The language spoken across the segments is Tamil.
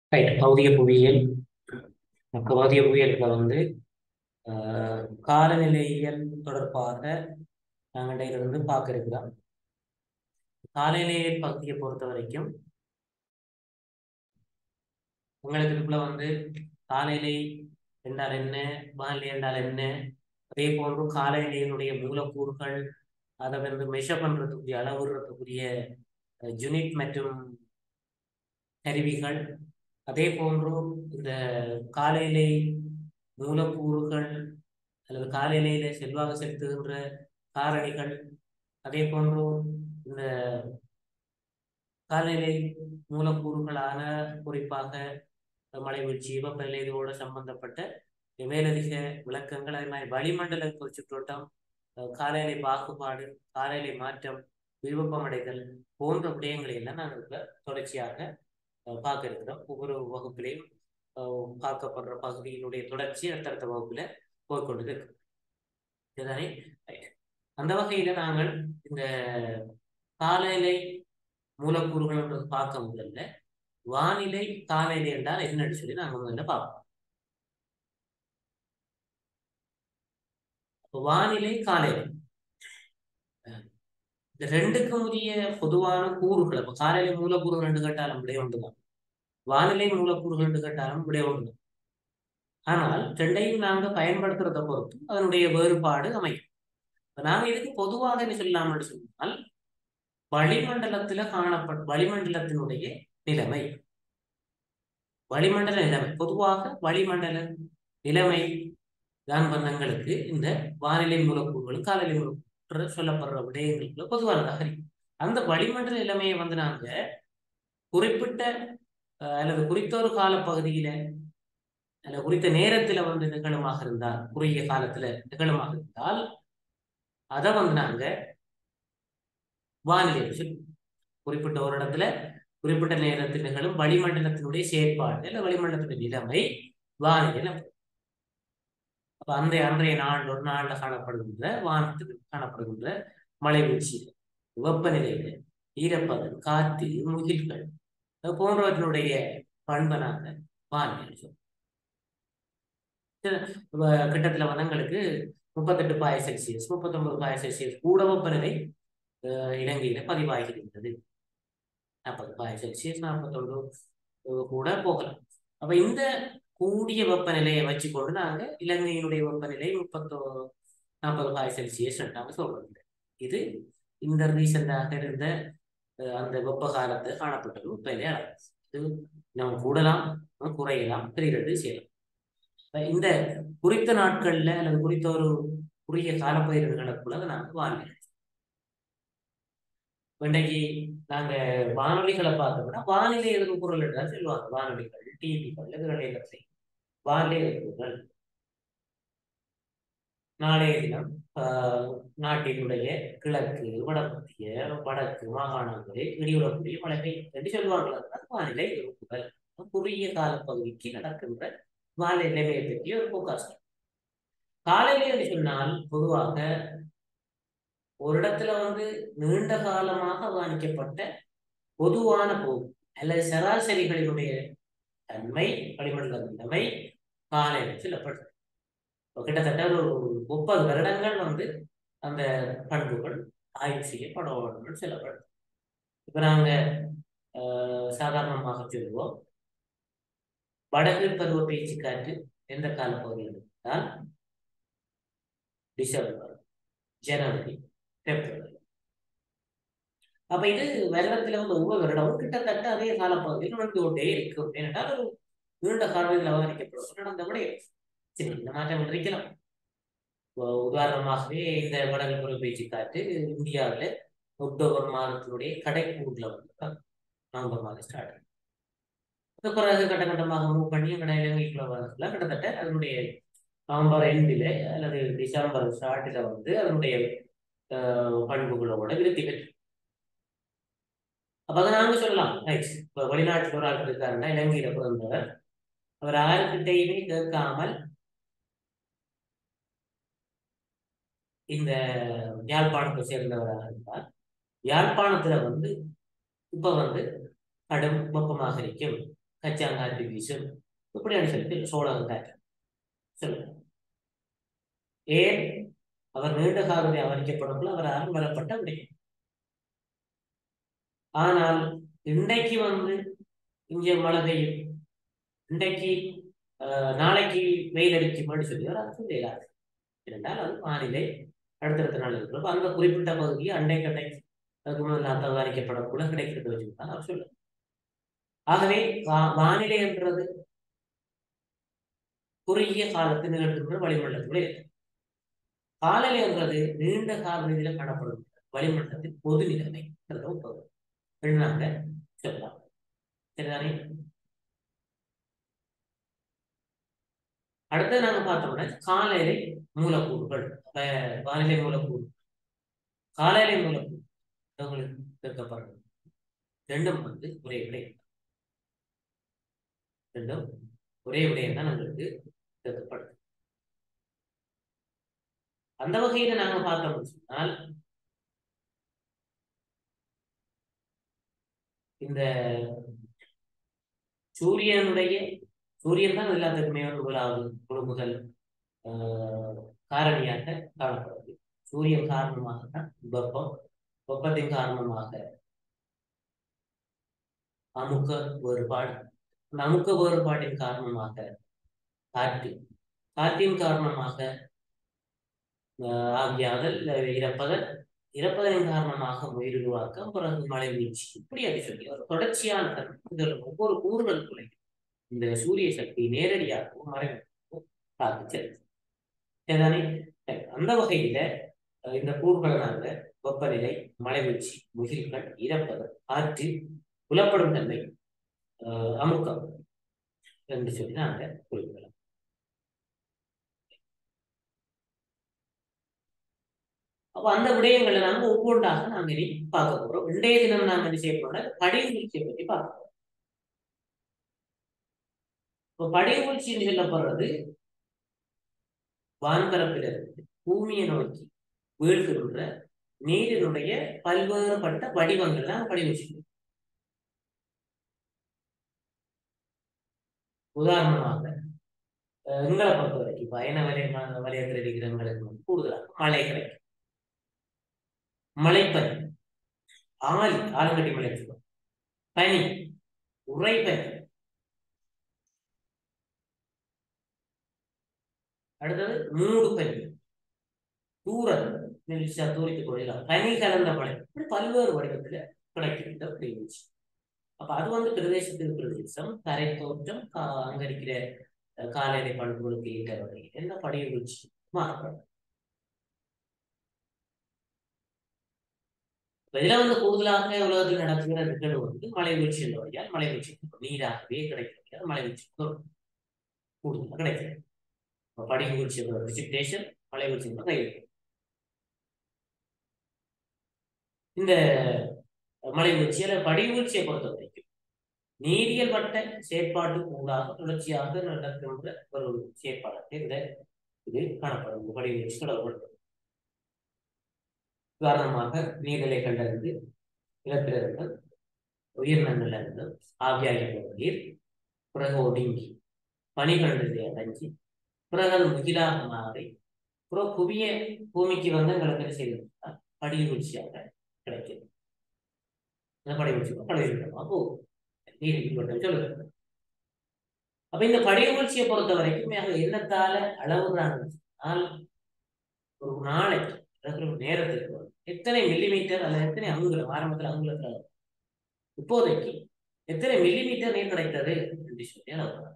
ரைட் பௌதிக புவியியல் பௌதிக புவியியல்ல வந்து ஆஹ், காலநிலையியல் தொடர்பாக நாங்கள் இருந்து பார்க்க இருக்கிறோம் காலநிலையியல் பகுதியை பொறுத்த வரைக்கும் உங்களுக்கு இதுக்குள்ள வந்து காலநிலை என்றால் என்ன வானிலை என்றால் என்ன அதே போன்று காலநிலையினுடைய மூலக்கூறுகள் அதை வந்து மெஷர் பண்றதுக்குரிய அளவுறதுக்குரிய யூனிட் மற்றும் கருவிகள் அதே போன்று இந்த காலநிலை மூலக்கூறுகள் அல்லது காலநிலையில செல்வாக்கு செலுத்துகின்ற காரணிகள் அதே போன்று இந்த காலநிலை மூலக்கூறுகளான குறிப்பாக மழை வீழ்ச்சி வெப்பநிலை இதோட சம்பந்தப்பட்ட மேலதிக விளக்கங்கள் அதே மாதிரி வளிமண்டல சுற்றோட்டம் அஹ் காலநிலை பாகுபாடு காலநிலை மாற்றம் விருப்பமடைதல் போன்ற விடயங்களை எல்லாம் நாங்கள் இப்ப தொடர்ச்சியாக அஹ் பார்க்க இருக்கிறோம் ஒவ்வொரு வகுப்பிலையும் அஹ் பார்க்கப்படுற பகுதியினுடைய தொடர்ச்சி அடுத்தடுத்த வகுப்புல போய்கொண்டு இருக்கு இதுதானே Right. அந்த வகையில நாங்கள் இந்த காலநிலை மூலக்கூறுகள் பார்க்க முதல்ல வானிலை காலநிலை என்றால் என்னன்னு சொல்லி நாங்க முதல்ல பார்ப்போம் அப்ப வானிலை காலநிலை இந்த ரெண்டுக்கும் உரிய பொதுவான கூறுகள் அப்ப காலநிலை மூலக்கூறுகள் ரெண்டு கேட்டாலும் விடைய ஒன்றுதான் வானிலை மூலக்கூறுகள் என்று கேட்டாலும் விடைய ஒன்று ஆனால் ரெண்டையும் நாங்க பயன்படுத்துறதை பொறுத்து அதனுடைய வேறுபாடு அமையும் இப்ப நாங்க இதுக்கு பொதுவாக என்ன சொல்லலாம்னு சொன்னால் வளிமண்டலத்துல காணப்பட்ட வளிமண்டலத்தினுடைய நிலைமை வளிமண்டல நிலைமை பொதுவாக வளிமண்டல நிலைமை தான் வந்தங்களுக்கு இந்த வானிலை மூலக்கூறுகளும் காலநிலை மூலக்கூறு சொல்லப்படுற விடயங்களுக்குள்ள பொதுவானதாக இருக்கு அந்த வளிமண்டல நிலைமையை வந்து நாங்க குறிப்பிட்ட அஹ், அல்லது குறித்த ஒரு காலப்பகுதியில அல்லது குறித்த நேரத்துல வந்து நிகழுமாக இருந்தால் குறுகிய காலத்துல நிகழுமாக இருந்தால் அதை வந்து நாங்க வானிலை சொல்லி குறிப்பிட்ட ஒரு இடத்துல குறிப்பிட்ட நேரத்தில் நிகழும் வளிமண்டலத்தினுடைய செயற்பாடு அல்ல வளிமண்டலத்தினுடைய நிலைமை வானிலை எனப்படும். அப்ப அந்த அன்றைய நாள் ஒரு நாள்ல காணப்படுகின்ற வானத்தில் காணப்படுகின்ற மழை வீழ்ச்சி வெப்பநிலையில ஈரப்பதம் காற்று முகில்கள் அது போன்றவற்றினுடைய பண்பனாக வானிலை சொல்றோம். வ- கிட்டத்தட்ட வனங்களுக்கு முப்பத்தெட்டு பாய செல்சியஸ் முப்பத்தொன்பது பாய செல்சியஸ் கூட வெப்பநிலை அஹ், இலங்கையில பதிவாகியிருந்தது நாற்பது பாய செல்சியஸ் நாற்பத்தொன்று கூட போகலாம் அப்ப இந்த கூடிய வெப்பநிலையை வச்சுக்கொண்டு நாங்க இலங்கையினுடைய வெப்பநிலை முப்பத்தோ நாற்பது பாய் செல்சியஸ் நாங்க சொல்றது இது இந்த ரீசெண்டாக இருந்த அஹ், அந்த வெப்ப காலத்து காணப்பட்ட வெப்பநிலை அளவு இது நம்ம கூடலாம் நம்ம குறையலாம் பிரிகிறது செய்யலாம் அப்ப இந்த குறித்த நாட்கள்ல அல்லது குறித்த ஒரு குறுகிய காலப்பயிர்களுக்குள்ள அதை நாங்க வானிலை இன்றைக்கு நாங்க வானொலிகளை பார்த்தோம்னா வானிலை எதிர்ப்புகள் என்றால் சொல்லுவாங்க வானொலிகள் டிவிகள் இதுகள் எல்லாத்தையும் வானிலை எதிர்ப்புகள் நாளைய தினம் ஆஹ், நாட்டினுடைய கிழக்கு வடமத்திய வடக்கு மாகாணங்களில் இடியுடக்கூடிய மழை பெய்யும் என்று சொல்லுவார்கள் அது வானிலை எதிர்ப்புகள் குறுகிய காலப்பகுதிக்கு நடக்கின்ற வானிலை நிலைமையை பற்றிய ஒரு போக்காஸ்ட் காலையில என்று சொன்னால் பொதுவாக ஒரு இடத்துல வந்து நீண்ட காலமாக கவனிக்கப்பட்ட பொதுவான போக்கு அல்லது சராசரிகளினுடைய தன்மை வளிமண்டல நிலைமை காலையில் சொல்லப்படுது இப்ப கிட்டத்தட்ட ஒரு முப்பது வருடங்கள் வந்து அந்த பண்புகள் ஆய்வு செய்யப்படணும் சொல்லப்படுது இப்ப நாங்க ஆஹ், சாதாரணமாக சொல்லுவோம் வடக்கு பருவ பேச்சு காற்று எந்த காலப்பகுதியில் இருந்தால் டிசம்பர் ஜனவரி பிப்ரவரி அப்ப இது வருடத்துல வந்து ஒவ்வொரு வருடமும் கிட்டத்தட்ட அதே காலப்பகுதியில் நடந்து கொண்டே இருக்கும் ஏனென்றால் ஒரு நீண்ட காலத்தில் அவதானிக்கப்படும் நடந்த விடயம் சரி இந்த மாற்றம் இருக்கலாம் இப்போ உதாரணமாகவே இந்த வடகிழக்கு பேச்சு காற்று இந்தியாவில் அக்டோபர் மாதத்தினுடைய கடைக்கூர்ல வந்து நவம்பர் மாதம் ஸ்டார்ட் அது பிறகு கட்ட கட்டமாக மூவ் பண்ணி எங்கட இலங்கைக்குள்ள வரதுல கிட்டத்தட்ட அதனுடைய நவம்பர் எண்டில் அல்லது டிசம்பர் ஸ்டார்டில் வந்து அதனுடைய அஹ், பண்புகளோட விருத்தி பெற்று அப்ப அதை நாங்க சொல்லலாம் ரைட் இப்ப வெளிநாட்டுல ஒரு ஆள் இருக்காருன்னா இலங்கையில பிறந்தவர் அவர் யாருக்கிட்டையுமே கேட்காமல் இந்த யாழ்ப்பாணத்தை சேர்ந்தவராக இருந்தால் யாழ்ப்பாணத்துல வந்து இப்ப வந்து கடும் வெப்பமாக இருக்கும் கச்சாங்காற்று வீசும் இப்படியான சொல்லிட்டு சோழக காற்று சொல்லுங்க ஏன் அவர் நீண்ட காலத்தை அவரிக்கப்படக்குள்ள அவர் அறம் வரப்பட்ட விடயம் ஆனால் இன்றைக்கு வந்து இங்கே மழை பெய்யும் இன்றைக்கு ஆஹ், நாளைக்கு வெயில் அடிக்கும்னு சொல்லி அவர் அது சொல்லலாது இருந்தால் அது வானிலை அடுத்தடுத்த நாள் இருக்கிறப்ப அந்த குறிப்பிட்ட பகுதியை அண்டை கண்டை அதுக்கு முதல்ல அவதானிக்கப்படக்குள்ள கிடைக்கிறது வச்சுதான் அவர் சொல்லுவார் ஆகவே வா- வானிலை என்றது குறுகிய காலத்தில் நிகழ்கின்ற வளிமண்டலத்துடைய காலநிலை என்றது நீண்ட கால ரீதியில காணப்படும் வளிமண்டலத்தின் பொது நிலைமை எழுதினாங்க சொல்லலாம் சரிதானே அடுத்து நாங்க பார்த்தோம்னா காலநிலை மூலக்கூறுகள் அப்ப வானிலை மூலக்கூறு காலநிலை மூலக்கூறு உங்களுக்கு கேட்கப்படுறது ரெண்டும் வந்து ஒரே விடை ரெண்டும் ஒரே விடயம் தான் நம்மளுக்கு கேட்கப்படுது அந்த வகையில நாங்க பார்த்தோம்னு சொன்னால் இந்த சூரியனுடைய சூரியன் தான் எல்லாத்துக்குமே ஒரு முதலாவது ஒரு முதல் ஆஹ், காரணியாக காணப்படுது சூரியன் காரணமாக தான் வெப்பம் வெப்பத்தின் காரணமாக அமுக்க வேறுபாடு அந்த அமுக்க வேறுபாட்டின் காரணமாக காற்று காற்றின் காரணமாக ஆஹ், ஆவியாதல் அஹ், இறப்பதல் இறப்பதன் காரணமாக உயிருருவாக்கம் பிறகு மழை வீழ்ச்சி இப்படி அப்படி சொல்லி ஒரு தொடர்ச்சியான தன்மை இதில் ஒவ்வொரு கூறுகளுக்குள்ளே இந்த சூரிய சக்தி நேரடியாகவும் மறைமுகமாகவும் தாக்கி செலுத்தும் சரிதானே சரி, அந்த வகையில அஹ், இந்த கூறுகளை நாங்க வெப்பநிலை மழை வீழ்ச்சி முகில்கள் இறப்பதல் காற்று புலப்படும் தன்மை அஹ், அமுக்கம் என்று சொல்லி நாங்க குறிப்பிடலாம் அப்ப அந்த விடயங்களை நாங்க ஒவ்வொன்றாக நாங்க இனி பார்க்க போறோம் இன்றைய தினம் நாங்க என்ன செய்ய போறோம்னா படிவீழ்ச்சியை பற்றி பார்க்க போறோம் இப்போ படிவீழ்ச்சின்னு சொல்லப்படுறது வான்பரப்பிலிருந்து பூமியை நோக்கி வீழ்கின்ற நீரினுடைய பல்வேறுபட்ட வடிவங்கள் தான் படிவீழ்ச்சி உதாரணமாக அஹ், எங்களை பொறுத்த வரைக்கும் பயண வலய வலயத்தில் இருக்கிற எங்களுக்கு வந்து கூடுதலாக மழை கிடைக்கும் மலைப்பனி ஆலி ஆலங்கட்டி மலை சொல்லுவோம். பனி உறைபனி அடுத்தது மூடு பனி தூரல் நெல்லிசா தூரித்துக் கொள்ளலாம் பனி கலந்த மழை இப்படி பல்வேறு வடிவத்துல கிடைக்கின்ற அப்படின்னுச்சு அப்ப அது வந்து பிரதேசத்துக்கு பிரதேசம் கரை தோற்றம் கா- அங்க இருக்கிற அஹ், காலநிலை பண்புகளுக்கு ஏற்ற வகையில் என்ன படிவீழ்ச்சி மாறுபடும் இப்ப இதுல வந்து கூடுதலாக உலகத்தில் நடக்கிற நிகழ்வு வந்து மழை வீழ்ச்சி என்ற வழியால் மழை வீழ்ச்சி நீராகவே கிடைக்கிறது மழை வீழ்ச்சி கூடுதலாக கிடைக்கிறது இப்ப படிவு வீழ்ச்சி பிரிசிபிடேஷன் மழை வீழ்ச்சி கையில் இந்த மழை வீழ்ச்சி அல்லது படிவு வீழ்ச்சியை பொறுத்த வரைக்கும் நீரியல் வட்ட செயற்பாட்டுக்கு ஊடாக தொடர்ச்சியாக நடக்கின்ற ஒரு செயற்பாடாக இந்த இது காணப்படும் இந்த படிவு வீழ்ச்சி தொடர்பு உதாரணமாக நீர்நிலை கண்டறிந்து நிலத்திலிருந்து உயிரினங்களிலிருந்து ஆவியாகி போன நீர் பிறகு ஒடுங்கி பனிகண்டத்தை அடைஞ்சு பிறகு அது முகிலாக மாறி அப்புறம் புவிய பூமிக்கு வந்து எங்களுக்கு என்ன செய்யணும் படிவீழ்ச்சியாக கிடைக்குது இந்த படிவீழ்ச்சி படிவீழ்ச்சியமாக போகும் நீர் மட்டும் சொல்லுது அப்ப இந்த படிவீழ்ச்சியை பொறுத்த வரைக்கும் மிக என்னத்தால அளவுறாங்க ஆனால் ஒரு நாளைக்கு அதாவது ஒரு நேரத்துக்கு வந்து எத்தனை மில்லிமீட்டர் அல்லது எத்தனை அங்குலம் ஆரம்பத்தில் அங்குலத்தில் அளவு இப்போதைக்கு எத்தனை மில்லிமீட்டர் நீர் கிடைத்தது என்று சொல்லி அளவுறாங்க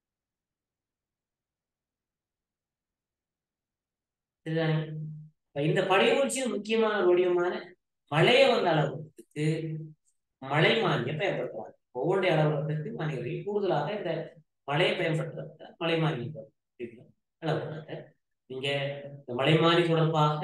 சரிதானே இப்ப இந்த படிவூழ்ச்சியில் முக்கியமான ஒரு வடிவமான மழையை வந்து அளவுறதுக்கு மழை மானிய பயன்படுத்துறாங்க ஒவ்வொன்றைய அளவுறதுக்கு மானியர்கள் கூடுதலாக இந்த மழையை பயன்படுத்துறாங்க மழை மானியம் அளவுறாங்க நீங்க இந்த மலைமானி தொடர்பாக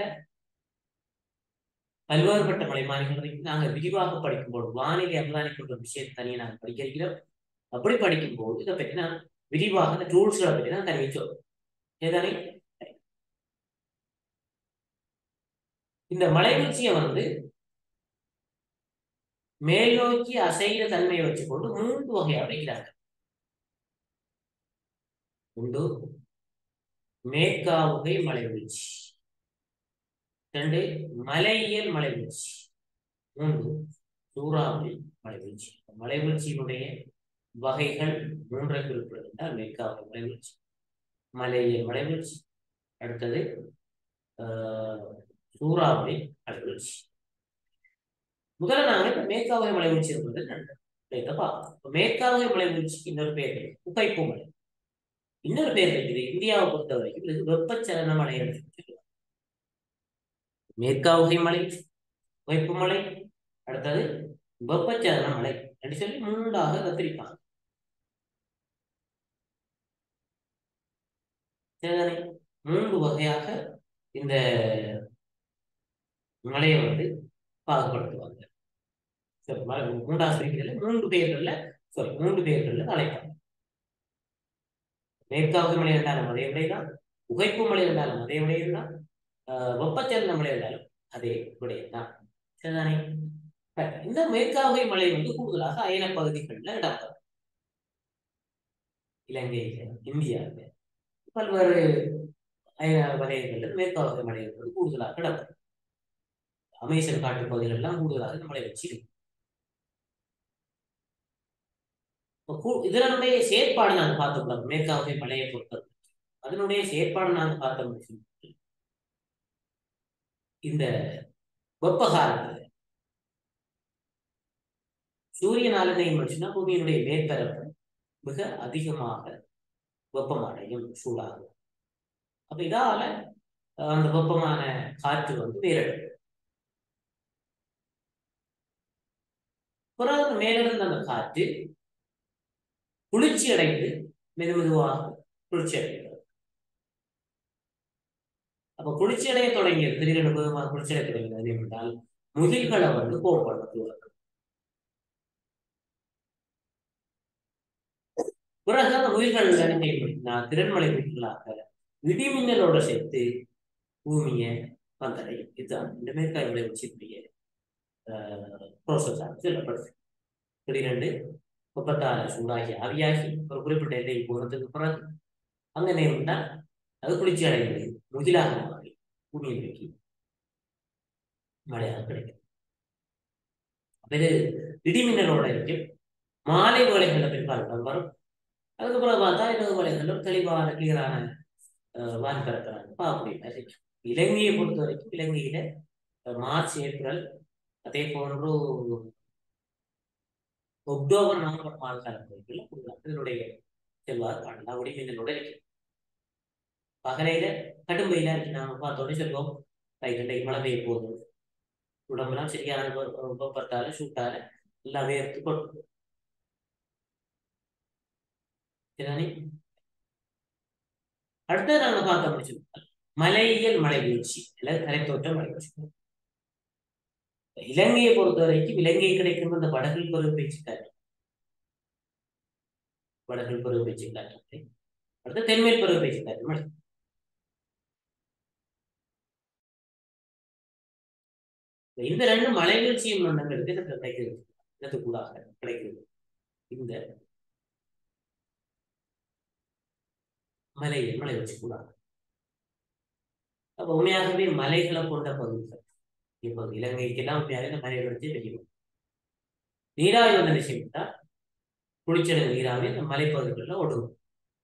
பல்வேறுபட்ட மலைமானிகள் நாங்க விரிவாக படிக்கும்போது வானிலை அவதானிக்கின்ற விஷயத்தை தனியாக நாங்கள் படிக்க இருக்கிறோம் அப்படி படிக்கும்போது இதை பற்றி நான் விரிவாக இந்த டூல்ஸ்களை பற்றி நான் தனியாக சொல்றேன் ஏதானே இந்த மலைவீழ்ச்சியை வந்து மேல் நோக்கி அசைகிற தன்மையை வச்சுக்கொண்டு மூன்று வகையாக வைக்கிறாங்க ஒன்று மேற்காவுகை மலைவீழ்ச்சி ரெண்டு மலையியல் மலைவீழ்ச்சி மூன்று சூறாவளி மலைவீழ்ச்சி மலைவீழ்ச்சியினுடைய வகைகள் மூன்றை குறிப்பிடுகின்றால் மேற்காவுகை மலைவீழ்ச்சி மலையியல் மலைவீழ்ச்சி அடுத்தது ஆஹ், சூறாவளி மலைவீழ்ச்சி முதல்ல நாங்க இப்ப மேற்காவகை மலைவீழ்ச்சி என்பது நன்று இதை பார்க்கலாம் இப்ப மேற்காவகை மலைவீழ்ச்சிக்கு இன்னொரு பேர் இருக்கு புகைப்பு மலை இன்னொரு பேர் இருக்குது இந்தியாவை பொறுத்த வரைக்கும் இது வெப்பச்சலன மலை என்று சொல்லுவாங்க மேற்காவகை மலை புகைப்பு மலை அடுத்தது வெப்பச்சலன மலை என்று சொல்லி மூன்றாக கத்திரிப்பாங்க சரிதானே மூன்று வகையாக இந்த மலையை வந்து பாகுபடுத்துவாங்க சரி மலை மூன்றாவது பிரிக்கிறதுல மூன்று பேர்கள்ல சாரி மூன்று பேர்கள்ல அழைப்பாங்க மேற்காவது மலை என்றாலும் அதே விடைதான் உகைப்பு மலை என்றாலும் அதே விடையதான் ஆஹ் வெப்பச்சலன மலை என்றாலும் அதே விடையதான் சரிதானே Right. இந்த மேற்காவகை மலை வந்து கூடுதலாக அயன பகுதிகளில் இடம்பெறும் இலங்கையில இந்தியாவில் பல்வேறு அயன வலயங்களில் மேற்காவகை மலை என்பது கூடுதலாக இடம்பெறும் அமேசன் காட்டு பகுதிகளெல்லாம் கூடுதலாக இந்த மலை வச்சு இருக்கு இப்ப கூ- இதனுடைய செயற்பாடு நாங்க பார்த்தோம்ல மேற்காவகை மலையை பொறுத்தது அதனுடைய செயற்பாடு நாங்க பார்த்தோம் இந்த வெப்ப காலத்துல சூரியனால நியமிச்சுன்னா பூமியினுடைய மேற்பரப்பு மிக அதிகமாக வெப்பமடையும் சூடாகும் அப்ப இதால அஹ், அந்த வெப்பமான காற்று வந்து வேறெடுக்கும் பிறகு மேலிருந்து அந்த காற்று குளிர்ச்சி அடைந்து மெது மெதுவாக குளிர்ச்சி அடைகிறது அப்ப குளிர்ச்சி அடைய தொடங்கியது திடீரென மெதுவாக குளிர்ச்சி அடைய தொடங்கியது என்றால் முகில்களை வந்து கோப்படுத்துவார் பிறகு அந்த முகில்கள் என்ன செய்யப்படுதுன்னா திறன்மலை முகில்களாக இடிமின்னலோட சேர்த்து பூமியை வந்தடையும் இதுதான் இந்த மேற்காய் விளைவிச்சிருக்கிய ப்ரோசஸ் சொல்லப்படுது திடீரென்று முப்பத்தாறு சூடாகி ஆவியாகி ஒரு குறிப்பிட்ட எல்லையில் போனதுக்கு பிறகு அங்க நேர்ந்தால் அது குளிர்ச்சி அடைகிறது முகிலாக மாறி பூமியை நோக்கி மழையாக கிடைக்கும் அப்ப இது இடிமின்னலோட இருக்கும் மாலை வேலைகள்ல பிற்பாடு வரும் அதுக்கப்புறம் பார்த்தா இரவு வேலைகளும் தெளிவான கிளியரான வான் பிறக்கிறாங்க பார்க்கக்கூடிய மாதிரி இருக்கும். இலங்கையை பொறுத்த வரைக்கும் இலங்கையில அஹ், மார்ச் ஏப்ரல் அதே போன்று அக்டோபர் நவம்பர் மாத காலப்பகுதிகளில் கூடுதலாக இதனுடைய செல்வார் காணலாம் ஒடிமின்னலோட இருக்கு பகலையில கடும் வெயிலா இருக்கு நாம பார்த்தோன்னே சொல்லுவோம் ரைட் இன்றைக்கு மழை பெய்ய போகுது உடம்புலாம் சரியான வெ- வெப்பத்தால சூட்டால எல்லாம் வேர்த்து கொட்டும் சரிதானே அடுத்தது நாங்க பார்க்க முடிச்சோம் மலையியல் மலை வீழ்ச்சி அல்லது கரைத்தோட்ட மலை வீழ்ச்சி இலங்கையை பொறுத்த வரைக்கும் இலங்கை கிடைக்கும் அந்த வடகில் பருவ பேச்சு காற்று வடகில் பருவ பேச்சு காற்று அடுத்து தென்மேல் பருவ பேச்சு காற்று மழை இந்த ரெண்டு மலை வீழ்ச்சியும் மண்டங்களுக்கு எனக்கு கிடைக்கிறது இதற்கு கூடாக கிடைக்கிறது இந்த மலையில் மலை வீழ்ச்சி கூடாக அப்ப உண்மையாகவே மலைகளை கொண்ட பகுதிகள் இப்போ இலங்கைக்கெல்லாம் உண்மையாக இந்த மலையை வச்சு தெரியும் நீராவி வந்த விஷயம் தான் குளிச்சட நீராவி அந்த மலைப்பகுதிகளில் ஒடுங்கும்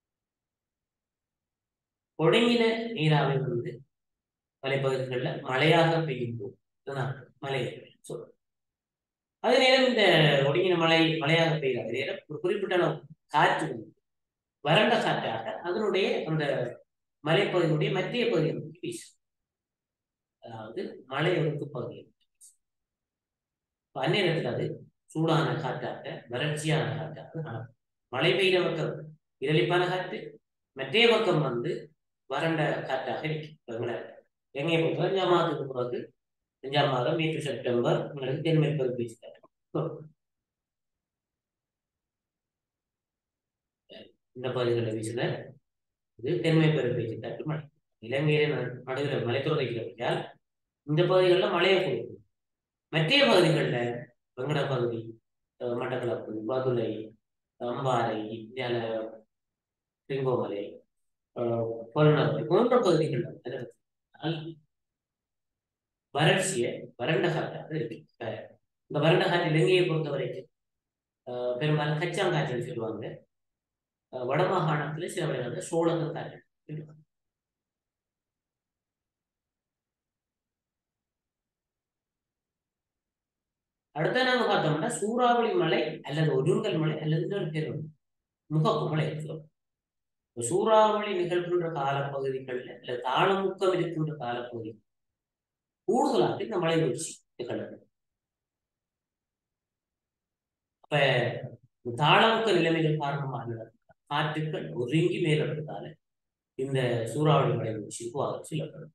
ஒடுங்கின நீராவி வந்து மலைப்பகுதிகளில் மழையாக பெய்யும் போது இதுதான் மலை சொல்றோம் அதே நேரம் இந்த ஒடுங்கின மழை மழையாக பெய்யுற அதே நேரம் ஒரு குறிப்பிட்ட அளவு காற்று வந்து வறண்ட காற்றாக அதனுடைய அந்த மலைப்பகுதியினுடைய மத்திய பகுதியை நோக்கி வீசும் அதாவது மலையொடுக்கு பகுதியை நோக்கி வீசும். அப்ப அந்நேரத்தில் அது சூடான காற்றாக வறட்சியான காற்றாக காணப்படும் மழை பெய்கிற பக்கம் இரளிப்பான காற்று மற்றைய பக்கம் வந்து வறண்ட காற்றாக இருக்கும் எங்கே பொறுத்தவரை அஞ்சாம் மாதத்துக்கு பிறகு அஞ்சாம் மாதம் மே டு செப்டம்பர் உங்களுக்கு தென்மேற்கு பீச் காட்டும் இந்த பகுதிகளில் வீசுல இது தென்மை பெரும்பேச்சு காற்று மழை இலங்கையில நடு- நடுவில் மலைத்துறைகள் இந்த பகுதிகளில் மழையை கொடுக்கும் மற்ற பகுதிகளில் வெங்கட பகுதி அஹ் மட்டக்களப்பு பதுளை அம்பாறை இந்தியால திருங்கோமலை அஹ், புறநகர் போன்ற பகுதிகள் நிலவரத்தினால் வறட்சியை வறண்ட காற்றாக இருக்கு இப்ப இந்த வறண்ட காற்று இலங்கையை பொறுத்த வரைக்கும் அஹ், பெரும்பாலும் கச்சாங்காற்றுன்னு சொல்லுவாங்க அஹ், வடமாகாணத்துல சில வகையான சோழக காற்று சொல்லுவாங்க. அடுத்த நாங்க பார்த்தோம்னா சூறாவளி மலை அல்லது ஒருங்கல் மலை அல்லது இன்னொரு பேர் உண்டு. முகப்பு மலை சொல்லுவோம். இப்ப சூறாவளி நிகழ்கின்ற காலப்பகுதிகளில் அல்லது தாளமுக்கம் இருக்கின்ற காலப்பகுதி கூடுதலாக இந்த மலை வீழ்ச்சி நிகழ்வு அப்ப இந்த தாளமுக்க நிலைமைகள் காரணமாக காற்றுக்கள் ஒருங்கி மேலிருப்பதால இந்த சூறாவளி மலை வீழ்ச்சி உருவாக சொல்லப்படும்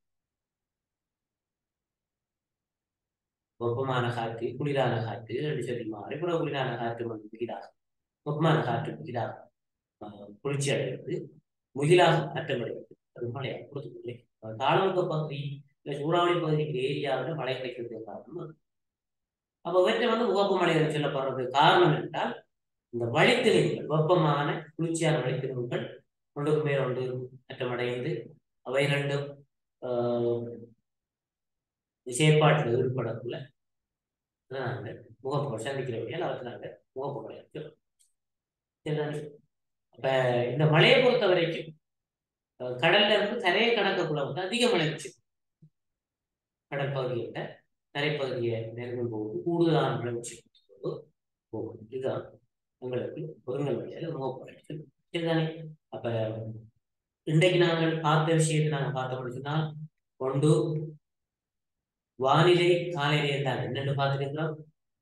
வெப்பமான காற்று குளிரான காற்று அப்படி சொல்லி மாறி புற குளிரான காற்று வந்து முகிலாக வெப்பமான காற்று முகிலாக ஆஹ், குளிர்ச்சி அடைகிறது முகிலாக மாற்றமடைகிறது அது மழையாக கொடுத்துக்கொள்ளே தாளமுக்க பகுதி இல்லை சூறாவளி பகுதிக்கு ஏரியாவில் மழை கிடைக்கிறது காரணம் அது. அப்ப இவற்றை வந்து முகப்பு மலைகள் சொல்லப்படுறது காரணம் என்றால் இந்த வழித்திணைகள் வெப்பமான குளிர்ச்சியான வழித்திணைகள் ஒன்றுக்கு மேல் ஒன்று மாற்றமடைந்து அவை ரெண்டும் ஆஹ், செயற்பாட்டில் ஈடுபடக்குள்ள நாங்கள் முகப்புகள் சந்திக்கிறவர்கள் அவற்றை நாங்கள் முகப்புகளை சொல்றோம். சரிதானே? அப்ப இந்த மழையை பொறுத்த வரைக்கும் அஹ், கடல்ல இருந்து கரையை கடக்கக்குள்ள வந்து அதிக மழை வச்சு கடல் பகுதியை விட தரைப்பகுதியை நெருங்கும் போது கூடுதலான மழை வச்சு போகும் இதுதான் உங்களுக்கு ஒருங்கல் வழியால முகப்புகளை சொல்லுவோம். சரிதானே அப்ப இன்றைக்கு நாங்கள் பார்த்த விஷயத்தை நாங்கள் பார்த்தோம்னு சொன்னால் ஒன்று வானிலை காலநிலை என்றால் என்னென்னு பார்த்துருக்கிறோம்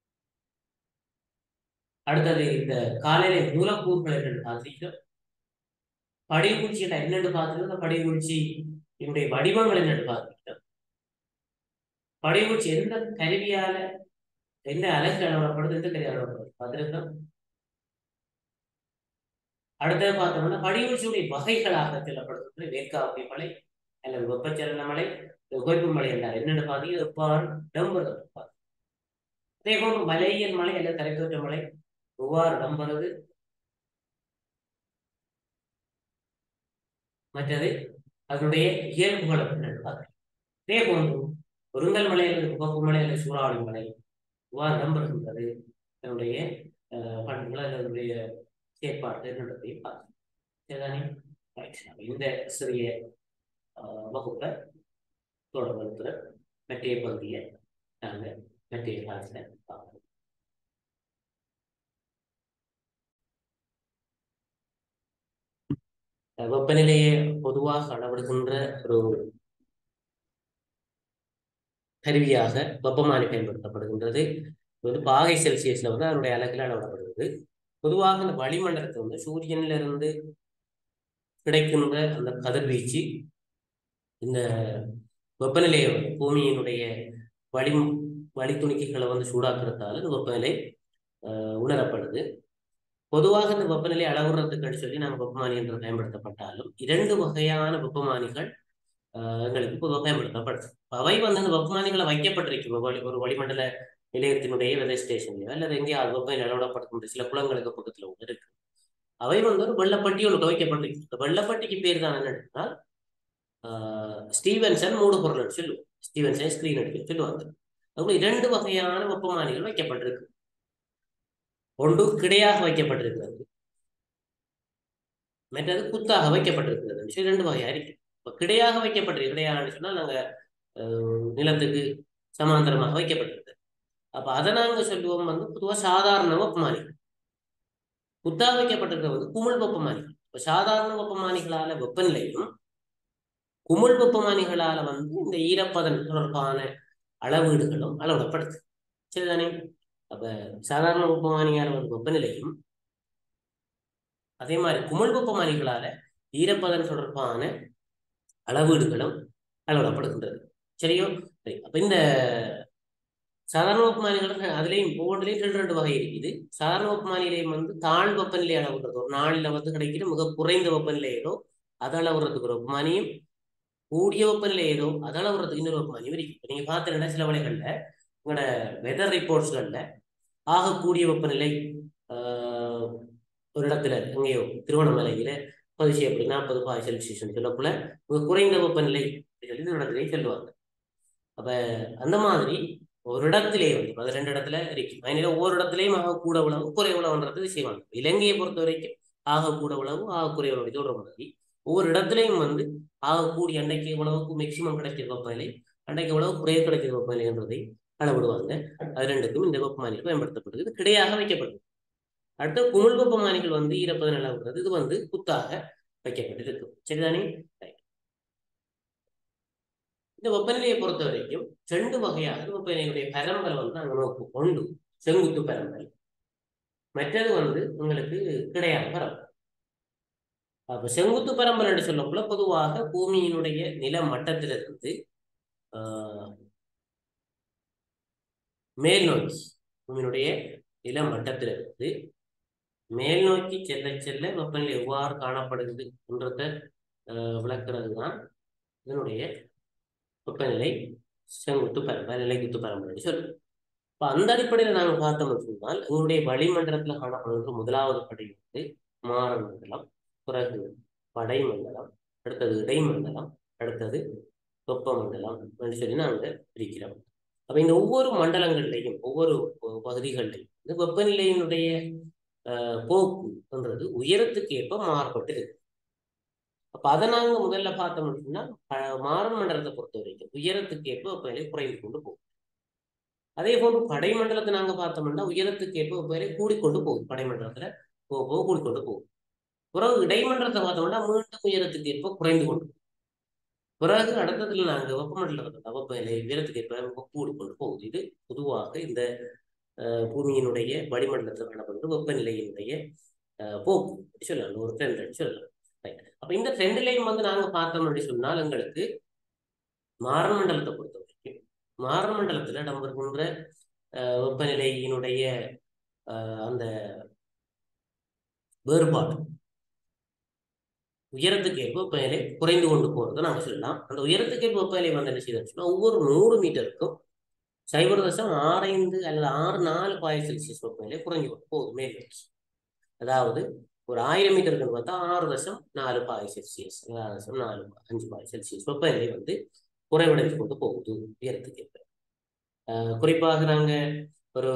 அடுத்தது இந்த காலநிலை மூலக்கூறுகள் என்னென்னு பார்த்திருக்கிறோம் படிகுறிச்சி என்றால் என்னென்னு பார்த்துருக்கோம் இந்த படிகுறிச்சி என்னுடைய வடிவங்கள் என்னென்னு பார்த்திருக்கிறோம் படிகுறிச்சி எந்த கருவியால எந்த அலகு அளவிடப்படுது எந்த கருவி அளவிடப்படுது பார்த்திருக்கிறோம் அடுத்தது பார்த்தோம்னா படிகுறிச்சியுடைய வகைகளாக சொல்லப்படுகின்ற வேர்க்காவட்டி மலை அல்லது வெப்பச்சலன மலை உகைப்பு மலை என்றால் என்னென்னு பார்த்தீங்கன்னா எவ்வாறு இடம்பெறுது அதே போன்று மலையன் மலை அல்லது தரைத்தோற்ற மலை எவ்வாறு இடம்பெறுது மற்றது அதனுடைய இயல்புகள் என்னன்னு பார்க்கிறோம் அதே போன்று ஒருங்கல் மலை அல்லது முகப்பு மலை அல்லது சூறாவளி மலை எவ்வாறு இடம்பெறுகின்றது அதனுடைய அஹ், பண்புகள் அல்லது அதனுடைய செயற்பாடு என்னன்றதையும் பார்க்கணும் சரிதானே Right. அப்ப இந்த சிறிய அஹ், வகுப்பை தொடர்புறுத்துற மற்றைய பகுதியை நாங்கள் மற்றைய கிளாஸில் பார்ப்போம் அஹ் வெப்பநிலையை பொதுவாக அளவிடுகின்ற ஒரு கருவியாக வெப்பமானி பயன்படுத்தப்படுகின்றது இது வந்து பாகை செல்சியஸ்ல வந்து அதனுடைய அலகில் அளவிடப்படுகிறது பொதுவாக இந்த வளிமண்டலத்தை வந்து சூரியன்ல இருந்து கிடைக்கின்ற அந்த கதிர்வீச்சு இந்த வெப்பநிலையை வந்து பூமியினுடைய வளி வளித்துணிக்கைகளை வந்து சூடாக்குறதால இந்த வெப்பநிலை அஹ், உணரப்படுது பொதுவாக இந்த வெப்பநிலை அளவுறதுக்கு சொல்லி நாங்கள் வெப்பமானி என்று பயன்படுத்தப்பட்டாலும் இரண்டு வகையான வெப்பமானிகள் அஹ், எங்களுக்கு பொதுவாக பயன்படுத்தப்படுது அவை வந்து அந்த வெப்பமானிகளை வைக்கப்பட்டிருக்கும் ஒரு வளி- ஒரு வளிமண்டல நிலையத்தினுடைய வெதர் ஸ்டேஷன்லயோ அல்லது எங்கேயாவது வெப்பநிலை அளவிடப்படுகின்ற சில குளங்களுக்கு பக்கத்துல ஒன்று இருக்கு அவை வந்து ஒரு வெள்ளப்பட்டி ஒன்று வைக்கப்பட்டிருக்கு இந்த வெள்ளப்பட்டிக்கு பேர் தான் என்னன்னா ஸ்டீவன்சன் மூடு பொருள் சொல்லுவோம் ஸ்டீவன்சன் ஸ்கிரீன் அடிக்க சொல்லுவாங்க அதுல இரண்டு வகையான வெப்பமானிகள் வைக்கப்பட்டிருக்கு ஒன்று கிடையாக வைக்கப்பட்டிருக்கிறது மற்றது குத்தாக வைக்கப்பட்டிருக்கிறது சரி ரெண்டு வகையா இருக்கு இப்ப கிடையாக வைக்கப்பட்டிருக்கு கிடையான்னு சொன்னா நாங்க அஹ், நிலத்துக்கு சமாந்தரமாக வைக்கப்பட்டிருக்கு அப்ப அதை நாங்க சொல்லுவோம் வந்து பொதுவா சாதாரண வெப்பமானிகள் குத்தாக வைக்கப்பட்டிருக்கிறது வந்து குமிழ் வெப்பமானிகள் இப்ப சாதாரண வெப்பமானிகளால வெப்பநிலையும் குமிழ் வெப்பமானிகளால வந்து இந்த ஈரப்பதன் தொடர்பான அளவீடுகளும் அளவிடப்படுது சரிதானே அப்ப சாதாரண வெப்பமானியால வந்து வெப்பநிலையும் அதே மாதிரி குமிழ் வெப்பமானிகளால ஈரப்பதன் தொடர்பான அளவீடுகளும் அளவிடப்படுகின்றது சரியோ சரி அப்ப இந்த சாதாரண வெப்பமானிகள் அதுலேயும் ஒவ்வொன்றிலையும் ரெண்டு ரெண்டு வகை இருக்குது சாதாரண வெப்பமானிலையும் வந்து தாழ் வெப்பநிலை அளவுறது ஒரு நாளில் வந்து கிடைக்கிற மிக குறைந்த வெப்பநிலை ஏதோ அது அளவுறதுக்கு ஒரு வெப்பமானியும் கூடிய வெப்பநிலை ஏதோ அது அளவுறதுக்கு இன்னொரு வெப்பமானியும் இருக்கு இப்ப நீங்க பார்த்தீங்கன்னா சில வேளைகள்ல உங்களோட வெதர் ரிப்போர்ட்ஸ்கள்ல ஆகக்கூடிய வெப்பநிலை ஆஹ், ஒரு இடத்துல எங்கேயோ திருவண்ணாமலையில பதிவு செய்யப்படும் நாற்பது பாய் செல்சியஸ் சொல்லக்குள்ள மிக குறைந்த வெப்பநிலை அப்படின்னு சொல்லி இந்த இடத்திலே சொல்லுவாங்க அப்ப அந்த மாதிரி ஒரு இடத்திலே வந்து அது ரெண்டு இடத்துல இருக்கும் அதனால ஒவ்வொரு இடத்துலயும் ஆக கூட உழவு குறை உழவுன்றது செய்வாங்க இலங்கையை பொறுத்த வரைக்கும் ஆக கூட உழவு ஆக குறை உழவு சொல்ற மாதிரி ஒவ்வொரு இடத்துலையும் வந்து ஆகக்கூடிய அன்னைக்கு உழவுக்கு மேக்சிமம் கிடைக்கிற வெப்பநிலை அன்னைக்கு உழவு குறைய கிடைக்கிற வெப்பநிலைன்றதை அளவிடுவாங்க அது ரெண்டுக்கும் இந்த வெப்பமானிகள் பயன்படுத்தப்படுது இது கிடையாக வைக்கப்படுது அடுத்து குமிழ் வெப்பமானிகள் வந்து ஈரப்பதன் அளவுகிறது இது வந்து குத்தாக வைக்கப்பட்டிருக்கும் சரிதானே Right. இந்த வெப்பநிலையை பொறுத்த வரைக்கும் ரெண்டு வகையாக வெப்பநிலையுடைய பரம்பல் வந்து நாங்கள் நோக்கும் ஒன்று செங்குத்து பரம்பல் மற்றது வந்து உங்களுக்கு கிடையான பரம்பல் அப்ப செங்குத்து பரம்பல் என்று சொல்லக்குள்ள பொதுவாக பூமியினுடைய நில மட்டத்திலிருந்து ஆஹ், மேல் நோக்கி பூமியினுடைய நில மட்டத்திலிருந்து மேல் நோக்கி செல்ல செல்ல வெப்பநிலை எவ்வாறு காணப்படுகிறது என்றதை ஆஹ், விளக்குறது தான் இதனுடைய வெப்பநிலை செங்குத்து பரம்பல் நிலைக்குத்து பரம்பல் என்று சொல்லுவோம் இப்ப அந்த அடிப்படையில் நாங்கள் பார்த்தோம்னு சொன்னால் எங்களுடைய வளிமண்டலத்துல காணப்படுகின்ற முதலாவது படை வந்து மாறமண்டலம் பிறகு படைமண்டலம் அடுத்தது இடைமண்டலம் அடுத்தது வெப்பமண்டலம் என்று சொல்லி நாங்கள் பிரிக்கிறோம் அப்ப இந்த ஒவ்வொரு மண்டலங்கள்லையும் ஒவ்வொரு ப- பகுதிகள்லையும் இந்த வெப்பநிலையினுடைய ஆஹ், போக்குன்றது உயரத்துக்கு ஏற்ப மாறுபட்டு இருக்கு அப்ப அதை நாங்க முதல்ல பார்த்தோம் அப்படின்னா ப- மாறன் மண்டலத்தை பொறுத்த வரைக்கும் உயரத்துக்கு ஏற்ப வெப்பநிலை குறைந்து கொண்டு போகும் அதே போன்று படைமண்டலத்தை நாங்க பார்த்தோம்னா உயரத்துக்கு ஏற்ப வெப்பநிலை கூடிக்கொண்டு போகுது படைமண்டலத்துல போக போக கூடிக்கொண்டு போகும் பிறகு இடைமண்டலத்தை பார்த்தோம்னா மீண்டும் உயரத்துக்கு ஏற்ப குறைந்து கொண்டு போகும். பிறகு அடுத்ததுல நாங்க வெப்பமண்டலத்தை வெப்பநிலை உயரத்துக்கு ஏற்ப கூடிக்கொண்டு போகுது இது பொதுவாக இந்த அஹ், பூமியினுடைய வளிமண்டலத்தில் காணப்படுகிற வெப்பநிலையினுடைய அஹ், போக்கு அப்படி சொல்லலாம் ஒரு ட்ரெண்ட் சொல்லலாம் Right. அப்ப இந்த ட்ரெண்ட்லையும் வந்து நாங்க பார்த்தோம் அப்படி சொன்னால் எங்களுக்கு மாறன் மண்டலத்தை பொறுத்த வரைக்கும் மாறன் மண்டலத்துல நம்ம இருக்கின்ற அஹ், வெப்பநிலையினுடைய அஹ், அந்த வேறுபாடு உயரத்துக்கு ஏற்ப வெப்பநிலை குறைந்து கொண்டு போறதை நாங்க சொல்லலாம் அந்த உயரத்துக்கு ஏற்ப வெப்பநிலை வந்து என்ன செய்யுதுன்னு சொன்னா ஒவ்வொரு நூறு மீட்டருக்கும் சைபர் தசம் ஆறு ஐந்து அல்லது ஆறு நாலு பாய் செல்சியஸ் வெப்பநிலை குறைஞ்சு கொண்டு போகுது மேல் நோக்கி அதாவது ஒரு ஆயிரம் மீட்டருக்கு பார்த்தா ஆறு தசம் நாலு பாய் செல்சியஸ் ஆறு தசம் நாலு அஞ்சு பாய் செல்சியஸ் வெப்பநிலை வந்து குறைவடைந்து கொண்டு போகுது உயரத்துக்கு ஏற்ப அஹ் குறிப்பாக நாங்க ஒரு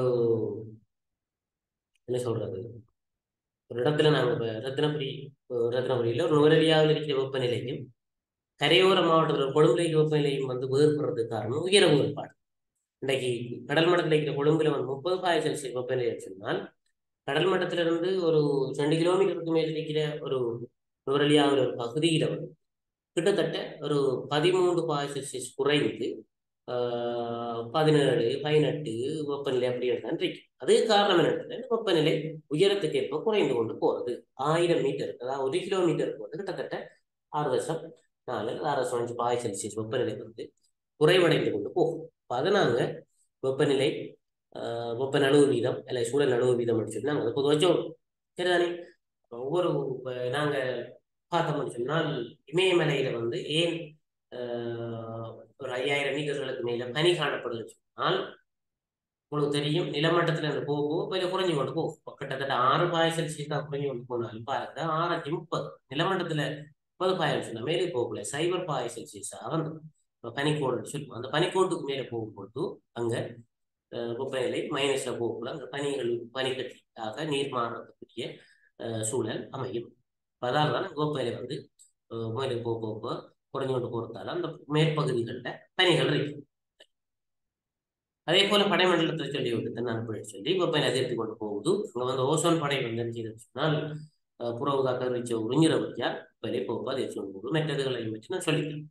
என்ன சொல்றது ஒரு இடத்துல நாங்க இப்ப ரத்னபுரி அஹ் ரத்னபுரியில ஒரு நுவரெலியாவில் இருக்கிற வெப்பநிலையும் கரையோர மாவட்டத்தில் கொழும்புல இருக்கிற வெப்பநிலையும் வந்து வேறுபடுறதுக்கு காரணம் உயர வேறுபாடு இன்னைக்கு கடல் மட்டத்தில் இருக்கிற கொழும்புல வந்து முப்பது பாய் செல்சியஸ் வெப்பநிலை சொன்னால் கடல் மட்டத்திலிருந்து ஒரு ரெண்டு கிலோமீட்டருக்கு மேல் இருக்கிற ஒரு நுவரெலியாவில் ஒரு பகுதியில வந்து கிட்டத்தட்ட ஒரு பதிமூன்று பாய் செல்சியஸ் குறைந்து ஆஹ் பதினேழு பதினெட்டு வெப்பநிலை அப்படி தான் இருக்கு அதுக்கு காரணம் என்னன்னா வெப்பநிலை உயரத்துக்கு ஏற்ப குறைந்து கொண்டு போறது ஆயிரம் மீட்டர் அதாவது ஒரு கிலோமீட்டருக்கு வந்து கிட்டத்தட்ட ஆறு தசம் நாலு ஆறு தசம் அஞ்சு பாய் செல்சியஸ் வெப்பநிலை வந்து குறைவடைந்து கொண்டு போகும் அப்ப அதை நாங்க வெப்பநிலை ஆஹ் வெப்ப நழுவு வீதம் இல்லை சூழல் நழுவு வீதம் சொல்லி நாங்கள் அதை பொதுவாக சொல்றோம் சரிதானே ஒவ்வொரு இப்ப நாங்க பார்த்தோம்னு சொன்னால் இமயமலையில வந்து ஏன் ஆஹ் ஒரு ஐயாயிரம் மீட்டர்களுக்கு மேல பனி காணப்படுதுன்னு சொன்னால் உங்களுக்கு தெரியும் நிலமட்டத்துல இருந்து போக போக கொஞ்சம் குறைஞ்சு கொண்டு போகும் கிட்டத்தட்ட ஆறு பாய் செல்சியஸ் தான் குறைஞ்சு கொண்டு போனாலும் பாருங்க ஆறு அஞ்சு முப்பது நிலமட்டத்துல முப்பது பாய் சொன்னா மேலே போகல சைபர் பாய் செல்சியஸாக வந்து இப்ப பனிக்கோடுன்னு சொல்லுவோம் அந்த பனிக்கோட்டுக்கு மேலே போகும்போது அங்க அஹ், வெப்பநிலை மைனஸ்ல போகக்குள்ள அங்க பனிகள் பனிக்கட்டியாக நீர் மாறக்கூடிய அஹ், சூழல் அமையும் அதால தான் வெப்பநிலை வந்து அஹ், மேலே போக போக போக குறைஞ்சு கொண்டு போறதால அந்த மேற்பகுதிகளில் பனிகள் இருக்கு அதே போல படைமண்டலத்தை சொல்லி விட்டு நான் போய் சொல்லி வெப்பநிலை அதிகரித்து கொண்டு போகுது அங்க வந்து ஓசோன் படை வந்து என்ன செய்யுதுன்னு சொன்னால் அஹ், புற ஊதா கதிர்வீச்சு உறிஞ்சிறபடியா வெப்பநிலை போக அதிகரித்து கொண்டு போகுது மெட்டதுகளையும் வச்சு நான் சொல்லிக்கிறேன்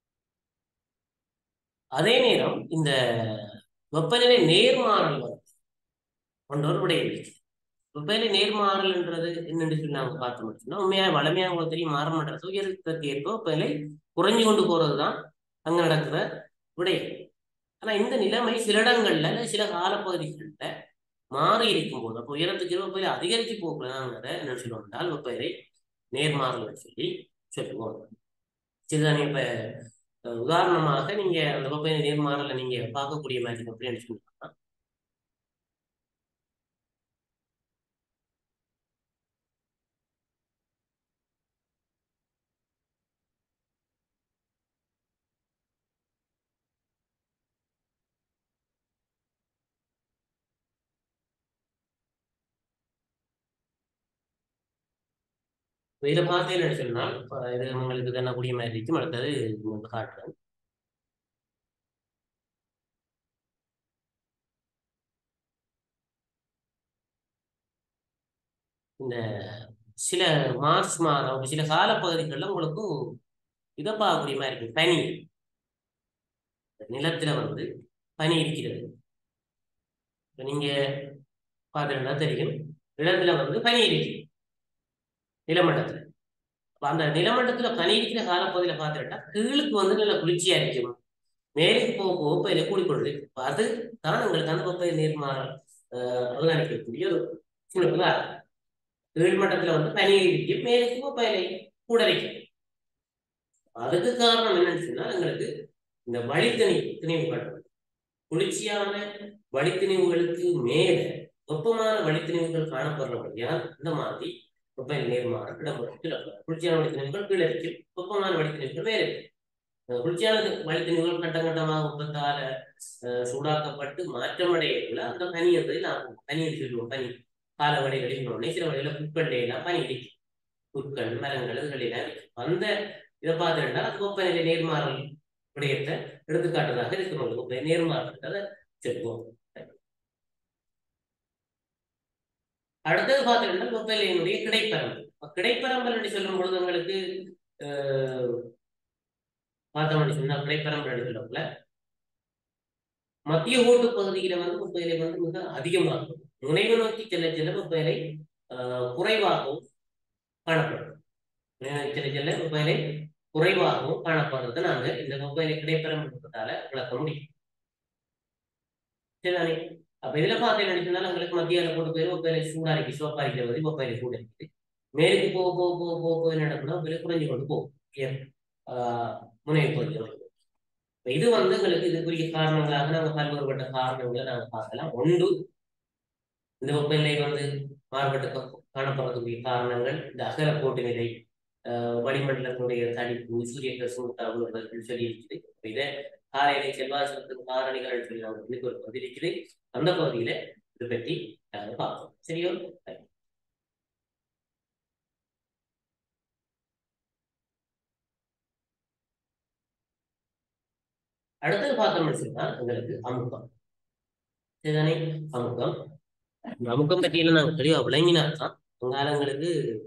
அதே நேரம் இந்த வெப்பநிலை நேர்மாறல் வந்து கொண்ட ஒரு விடயம் இருக்கு வெப்பநிலை நேர்மாறல்ன்றது என்னன்னு சொல்லி நாங்க பார்த்தோம் அப்படின்னா உண்மையா வளமையா உங்களுக்கு தெரியும் மாற மாட்டது உயரத்துக்கு ஏற்ப வெப்பநிலை குறைஞ்சு கொண்டு போறதுதான் அங்க நடக்கிற விடயம் ஆனா இந்த நிலைமை சில இடங்கள்ல இல்ல சில காலப்பகுதிகள்ல மாறி இருக்கும் போது அப்போ உயரத்துக்கு வெப்பநிலை அதிகரித்து போகலாங்கிறத என்ன சொல்லுவோம் என்றால் வெப்பநிலை நேர்மாறல் சொல்லி சொல்லுவோம் சரிதானே இப்ப அஹ், உதாரணமாக நீங்க அந்த வெப்பநிலை நேர்மாறல நீங்க பார்க்கக்கூடிய மாதிரி அப்படின்னு சொன்னா இதில் பார்த்தீங்கன்னு சொன்னால் இப்ப இது உங்களுக்கு என்ன கூடிய மாதிரி இருக்கும் அடுத்தது உங்களுக்கு காட்டுறேன் இந்த சில மார்ச் மாதம் சில காலப்பகுதிகளில் உங்களுக்கு இதை பார்க்கக்கூடிய மாதிரி இருக்கு பனி நிலத்துல வந்து பனி இருக்கிறது இப்ப நீங்க பார்த்தீங்கன்னா தெரியும் நிலத்துல வந்து பனி இருக்கு நிலமட்டத்துல அப்ப அந்த நிலமட்டத்துல பனி இருக்கிற காலப்பகுதியில பார்த்துட்டா கீழுக்கு வந்து நல்ல குளிர்ச்சியா இருக்கும் மேலுக்கு போக போக வெப்பையில கூடிக்கொள்ளுது அப்ப அது தான் உங்களுக்கு அந்த வெப்பை நேர்மாற அவதானிக்கக்கூடிய ஒரு சூழல் தான் கீழ்மட்டத்துல வந்து பனி இருக்கும் மேலுக்கு வெப்பையிலை கூட இருக்கும் அதுக்கு காரணம் என்னன்னு சொன்னா எங்களுக்கு இந்த வழித்தணி திணிவுகள் குளிர்ச்சியான வழித்திணிவுகளுக்கு மேல வெப்பமான வழித்திணிவுகள் காணப்படுறபடியால் இந்த மாதிரி வெப்ப நேர்மாற இடம்பெறும் குளிர்ச்சியான வழித்திணிவுகள் கீழே இருக்கும் வெப்பமான வழித்திணிவுகள் மேலே இருக்கு அஹ் குளிர்ச்சியான வழித்திணிவுகள் கட்டம் கட்டமாக வெப்பத்தால அஹ், சூடாக்கப்பட்டு மாற்றமடையக்குள்ள அந்த பனி என்பதை நாம் பனி என்று சொல்லுவோம் பனி கால வழிகளில் உடனே சில வழியில புற்கள் எல்லாம் பனி இருக்கும் புற்கள் மரங்கள் இதுகள் எல்லாம் இருக்கும் அந்த இதை பார்த்துட்டா அது வெப்பநிலை நேர்மாறல் விடயத்தை எடுத்துக்காட்டுறதாக இருக்கிறோம் வெப்ப நேர்மாறல் அதை சொல்லுவோம் அடுத்தது பார்த்துட்டா வெப்பநிலையினுடைய கிடைப்பரம்பு அப்ப கிடைப்பரம்பல் என்று சொல்லும் பொழுது உங்களுக்கு அஹ், பார்த்தோம்னு சொன்னா கிடைப்பரம்பல் என்று சொல்லக்குள்ள மத்திய ஓட்டு பகுதியில வந்து வெப்பநிலை வந்து மிக அதிகமாகும் முனைவு நோக்கி செல்ல செல்ல வெப்பநிலை அஹ், குறைவாகவும் காணப்படும் முனைவு நோக்கி செல்ல செல்ல வெப்பநிலை குறைவாகவும் காணப்படுறதை நாங்க இந்த வெப்பநிலை கிடைப்பரம்புறதால விளக்க முடியும் சரிதானே அப்ப இதுல பார்த்தீங்கன்னு சொன்னா உங்களுக்கு மத்தியால போட்டு போய் வெப்பநிலை சூடா இருக்கு சிவப்பா இருக்கிறது வெப்பநிலை கூட இருக்குது மேலுக்கு போக போக போக போக போக என்ன நடக்கும்னா வெப்பநிலை குறைஞ்சு கொண்டு போகும் ஏன்? ஆஹ் முனைவு பகுதியில் இப்ப இது வந்து உங்களுக்கு இதுக்குரிய காரணங்களாக நாங்க பல்வேறுபட்ட காரணங்களை நாங்க பார்க்கலாம் ஒன்று இந்த வெப்பநிலை வந்து மாறுபட்டு கா- காணப்படுறதுக்குரிய காரணங்கள் இந்த அகலக்கோட்டு நிலை ஆஹ் வளிமண்டலத்தினுடைய தடிப்பு சூரிய சூழ்நிலை சொல்லி இருக்குது அப்ப இதை காலையில செல்வாசனத்தின் காரணிகள் சொல்லி நாங்கள் இதுக்கு ஒரு பகுதி இருக்குது அந்த பகுதியில இதை பற்றி நாங்க பார்ப்போம் சரியோ அடுத்தது பார்த்தோம்னு சொன்னா எங்களுக்கு அமுக்கம் சரிதானே அமுக்கம் இந்த அமுக்கம் பற்றியெல்லாம் நாங்கள் தெளிவா விளங்கினா தான் உங்காலங்களுக்கு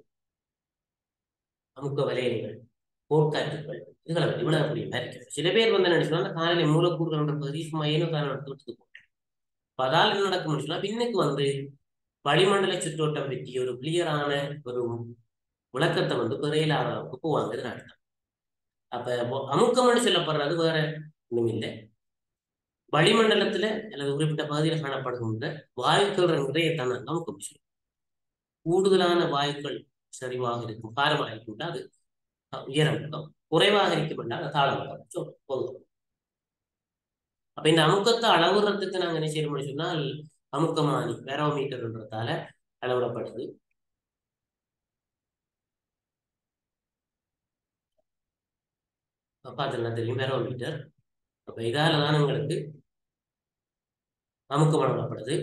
அமுக்க வலயங்கள் போர்க்காற்றுகள் இதுகளை பற்றி விளங்கக்கூடிய மாதிரி இருக்கு சில பேர் வந்து என்ன சொன்னா காலையில மூலக்கூறுகள் என்ற பகுதி சும்மா ஏனோ காரணம் எடுத்து விட்டு போட்டு அப்ப அதால் என்ன நடக்கும்னு சொன்னா பின்னுக்கு வந்து வளிமண்டல சுற்றோட்டம் பற்றி ஒரு கிளியரான ஒரு விளக்கத்தை வந்து பெறையிலாத அளவுக்கு போவாங்கிறது அர்த்தம் அப்ப ஒ- அமுக்கம்னு சொல்லப்படுறது வேற ஒண்ணும் இல்லை வளிமண்டலத்துல அல்லது குறிப்பிட்ட பகுதியில் காணப்படுகின்ற வாயுக்கள் நிறையத்தான் நாங்கள் அமுக்கம் சொல்லுவோம் கூடுதலான வாயுக்கள் சரிவாக இருக்கும் காரமாக இருக்கும் அது உயரமுக்கம் குறைவாக இருக்கும் என்றால் அது தாளமுக்கம் சொல்லுவோம் பொதுவாக அப்ப இந்த அமுக்கத்தை அளவுறதுக்கு நாங்க என்ன செய்யணும்னு சொன்னால் அமுக்கமானி பேரோமீட்டர்ன்றதால அளவிடப்படுது பார்த்தீங்கன்னா தெரியும் பேரோமீட்டர் அப்ப இதால தான் உங்களுக்கு அமுக்கம் அளவிடப்படுது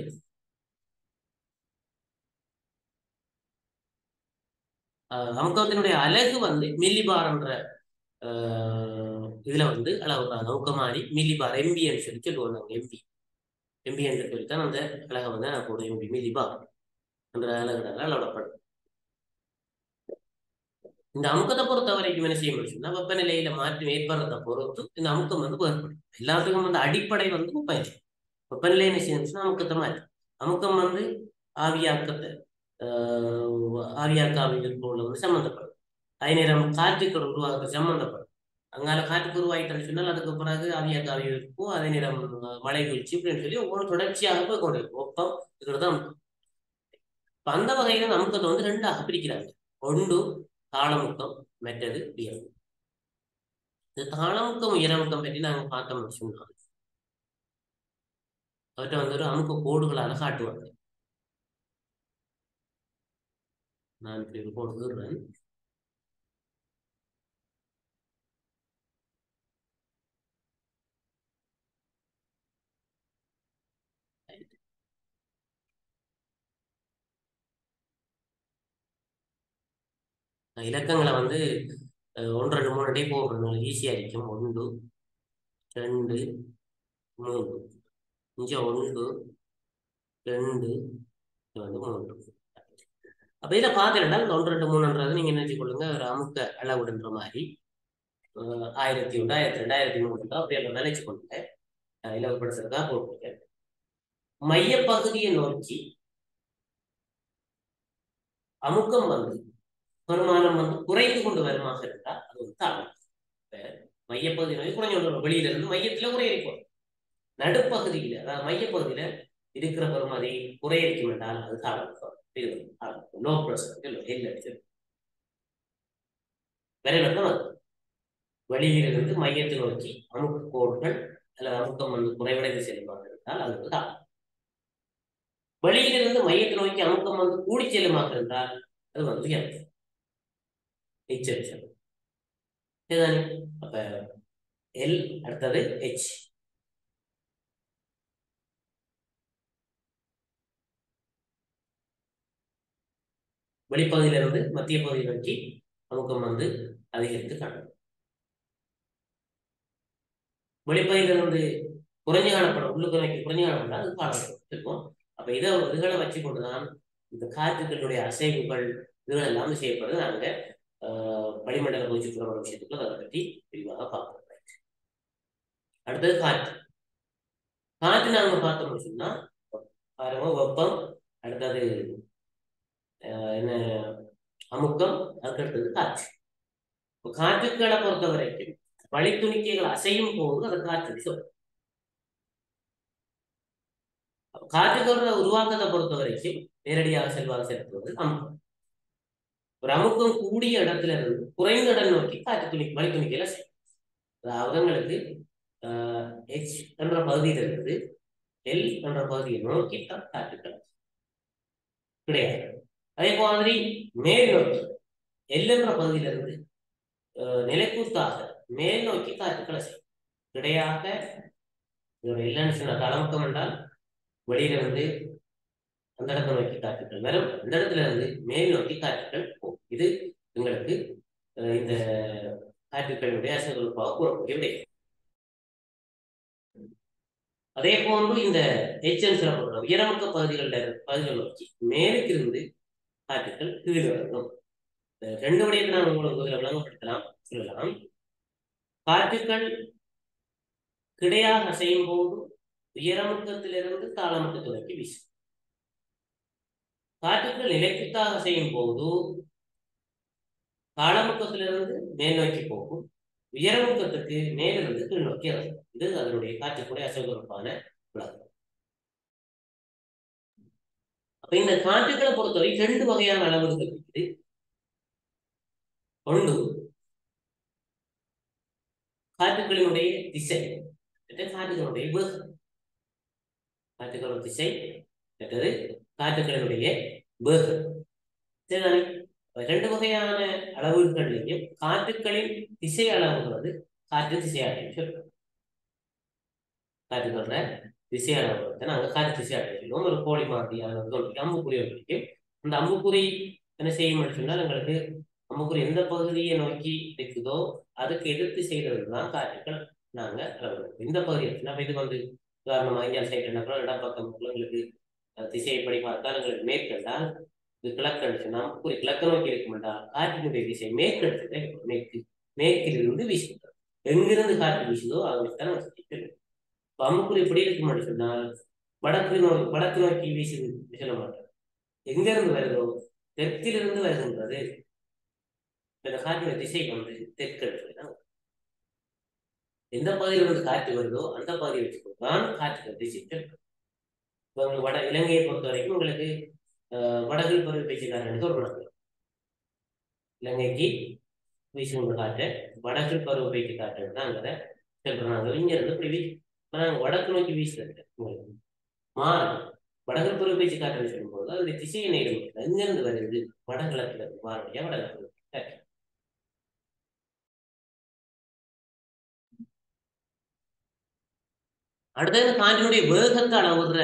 அஹ் அமுக்கத்தினுடைய அலகு வந்து மில்லிபார்ன்ற அஹ் இதுல வந்து அளவுறாங்க அமுக்கமானி மில்லிபார் எம்பின்னு சொல்லி சொல்லுவோம் நாங்க எம்பி எம்பி என்று சொல்லித்தான் அந்த அழகை வந்து நான் போடுவோம் எம்பி மில்லிபார் என்ற அழகுனால அளவிடப்படும் இந்த அமுக்கத்தை பொறுத்த வரைக்கும் என்ன செய்ய முடியும்னா வெப்பநிலையில மாற்றம் ஏற்படுறதை பொறுத்து இந்த அமுக்கம் வந்து வேறுபடும் எல்லாத்துக்கும் வந்து அடிப்படை வந்து வெப்பநிலை வெப்பநிலை என்ன செய்யணும்னா அமுக்கத்தை மாற்றி அமுக்கம் வந்து ஆவியாக்கத்தை ஆஹ் ஆவியாக்க ஆவிகள் வந்து சம்மந்தப்படும் அதே நேரம் காற்றுக்கள் உருவாக்க சம்மந்தப்படும் அங்கால காற்றுக்கு உருவாகிட்டேன்னு சொன்னால் அதுக்கு பிறகு ஆவியாக்க ஆவியிருக்கும் அதே நேரம் மழை வீழ்ச்சி இப்படின்னு சொல்லி ஒவ்வொரு தொடர்ச்சியாக போய் கொண்டு இருக்கும். வெப்பம் இதுதான் அமுக்கம் இப்ப அந்த வகையில அமுக்கத்தை வந்து ரெண்டாக பிரிக்கிறாங்க ஒன்று தாளமுக்கம் மற்றது உயரமுக்கம் இந்த தாளமுக்கம் உயரமுக்கம் பற்றி நாங்க பார்த்தோம்னு சொன்னோம் அவர்கிட்ட வந்து ஒரு அமுக்க கோடுகளால காட்டுவாங்க நான் இப்படி ஒரு கோடு விடுறேன் நான் இலக்கங்களை வந்து அஹ், ஒன்று ரெண்டு மூணு டே போடுறதுனால ஈஸியாக இருக்கும் ஒன்று ரெண்டு மூணு இங்கே ஒன்று ரெண்டு இது வந்து மூன்று அப்போ இதில் பார்த்தீங்கன்னா இந்த ஒன்று ரெண்டு மூணுன்றது நீங்கள் நினைச்சு கொள்ளுங்க ஒரு அமுக்க அளவுடுன்ற மாதிரி அஹ், ஆயிரத்தி ஒன்று ஆயிரத்தி ரெண்டு ஆயிரத்தி மூணு அப்படி எல்லாம் நினைச்சு கொள்ளுங்க இலவப்படுத்துறதா போட்டிருக்கேன் மையப்பகுதியை நோக்கி அமுக்கம் வந்து பெருமானம் வந்து குறைந்து கொண்டு வருமாக இருந்தால் அது வந்து தாழ்வு இப்ப மையப்பகுதி நோக்கி குறைஞ்சு கொண்டு வரும். வெளியில இருந்து மையத்துல குறையிருக்கும் நடுப்பகுதியில அதாவது மையப்பகுதியில இருக்கிற பெருமதி குறையிருக்கும் என்றால் அது தாழ்வு இது லோ ப்ரெஷர் இல்லை விரைவில் அது வெளியிலிருந்து மையத்தை நோக்கி அமுக்க கோடுகள் அல்லது அமுக்கம் வந்து குறைவடைந்து செல்லுமாக இருந்தால் அது வந்து தாழ்வு வெளியிலிருந்து மையத்தை நோக்கி அமுக்கம் வந்து கூடி செல்லுமாக இருந்தால் அது வந்து உயர்வு எச்சரிச்சல் இதுதானே அப்ப எல் அடுத்தது ஹெச் வெளிப்பகுதியிலிருந்து மத்திய பகுதியை நோக்கி அமுக்கம் வந்து அதிகரித்து காணும் வெளிப்பகுதியிலிருந்து குறைஞ்சு காணப்படும் உள்ளுக்கு நோக்கி குறைஞ்சு காணப்படும் அது காணப்படும் இருக்கும் அப்ப இதை இதுகளை வச்சு கொண்டுதான் இந்த காற்றுகளுடைய அசைவுகள் இதுகள் எல்லாம் செய்யப்படுது நாங்க ஆஹ், வளிமண்டல பூச்சிப்புற விஷயத்துக்குள்ள அதை பற்றி விரிவாக பார்ப்போம் அடுத்தது காற்று காற்று நாங்க பார்த்தோம்னு சொன்னா பாருங்க வெப்பம் அடுத்தது ஆஹ், என்ன அமுக்கம் அதுக்கடுத்தது காற்று இப்போ காற்றுக்களை பொறுத்த வரைக்கும் வழித்துணிக்கைகள் அசையும் போது அது காற்று சொல்லும் காற்றுக்களோட உருவாக்கத்தை பொறுத்த வரைக்கும் நேரடியாக செல்வாக செலுத்துவது அமுக்கம் ஒரு அமுக்கம் கூடிய இடத்துல இருந்து குறைந்த இடம் நோக்கி காற்று துணி வழித்துணிக்கையில செய்யும் அதாவது உங்களுக்கு ஹெச் என்ற பகுதியிலிருந்து எல் என்ற பகுதியை நோக்கி தான் காற்றுக்கள் கிடையாது அதே மாதிரி மேல் நோக்கி எல் என்ற பகுதியிலிருந்து அஹ், நிலைக்கூத்தாக மேல் நோக்கி காற்றுக்களை செய்யும் கிடையாக இதோட இல்லைன்னு சொன்ன தளமுக்கம் என்றால் வெளியிலிருந்து அந்த இடத்தை நோக்கி காற்றுக்கள் வரும் அந்த இடத்துல இருந்து மேல் நோக்கி காற்றுக்கள் போகும் இது உங்களுக்கு அஹ், இந்த காற்றுக்களுடைய அசைவகுப்பாக கூறக்கூடிய விடை அதே போன்று இந்த எச்என் சிறப்பு உயரமுக்க பகுதிகளில் பகுதிகள் நோக்கி மேலுக்கு இருந்து காற்றுக்கள் கீழ் வரணும் இந்த ரெண்டு விடயத்தை நான் உங்களுக்கு இதில் விளங்கப்படுத்தலாம் சொல்லலாம் காற்றுக்கள் கிடையாக அசையும் போது உயரமுக்கத்திலிருந்து தாளமுக்கத்தை நோக்கி வீசும் காற்றுக்கள் நிலைக்குத்தாக செய்யும் போது தாளமுக்கத்திலிருந்து மேல் நோக்கி போகும் உயரமுக்கத்துக்கு மேலிருந்து கீழ் நோக்கி இறங்கும் இது அதனுடைய காற்றுக்குடைய அசைவதற்கான விளக்கம் அப்ப இந்த காற்றுக்களை பொறுத்தவரை ரெண்டு வகையான அளவுகள் இருக்குது ஒன்று காற்றுக்களினுடைய திசை மற்ற காற்றுகளுடைய வேகம் காற்றுகளோட திசை மற்றது காற்றுகளினுடைய வேகம் சரிதானே அப்ப ரெண்டு வகையான அளவுகள்லையும் காற்றுக்களின் திசை அளவுகிறது காற்று திசை அளவு சொல்றோம் காற்றுகளோட திசை அளவுகிறத நாங்க காற்று திசை அளவு சொல்லுவோம் ஒரு கோழி மாதிரி அதை வந்து ஒரு அம்புக்குறி பிடிக்கும் அந்த அம்புக்குறி என்ன செய்யும் சொன்னால் எங்களுக்கு அம்புக்குறி எந்த பகுதியை நோக்கி இருக்குதோ அதுக்கு எதிர்த்து செய்கிறது தான் காற்றுக்கள் நாங்க அளவிடுவோம் இந்த பகுதி இருக்குன்னா அப்ப இது வந்து உதாரணமாக இந்தியா சைடு என்ன இடப்பக்கம் எங்களுக்கு அஹ், திசைப்படி பார்த்தால் எங்களுக்கு மேற்கண்டால் இது கிழக்கு நாம் ஒரு கிழக்கு நோக்கி இருக்குமெண்டா காற்றினுடைய திசை மேற்கெடுத்து மேற்கு மேற்கிலிருந்து வீசுகிறது எங்கிருந்து காற்று வீசுதோ அதை வச்சு தான் நம்ம சொல்லிட்டு இப்போ அம்புக்குறி எப்படி இருக்குமென்னு சொன்னால் வடக்கு நோக்கி வடக்கு நோக்கி வீசுது சொல்ல மாட்டோம் எங்க இருந்து வருதோ தெற்கிலிருந்து வருகின்றது இந்த காற்றினுடைய திசை வந்து தெற்கு தான் எந்த பகுதியில் இருந்து காற்று வருதோ அந்த பகுதியை வச்சுக்கொண்டு தான் காற்று திசை தெற்கு இப்போ உங்களுக்கு வட இலங்கையை பொறுத்த வரைக்கும் உங்களுக்கு அஹ், வடகில் பருவ பேச்சுக்காரனுக்கு ஒரு வழக்கு இலங்கைக்கு வீசுகின்ற காற்று வடகில் பருவ பேச்சு காற்று தான் அங்கே சொல்றாங்க இங்க இருந்து இப்படி வீசு நாங்கள் வடக்கு நோக்கி வீசுறது உங்களுக்கு மாறி வடகில் பருவ பேச்சு காற்றுன்னு சொல்லும்போது அதனுடைய திசையை நேரம் எங்கிருந்து வருது வடகிழக்குல இருந்து மாறக்கூடிய வடகிழக்கு காற்று அடுத்தது காற்றினுடைய வேகத்தை அளவுற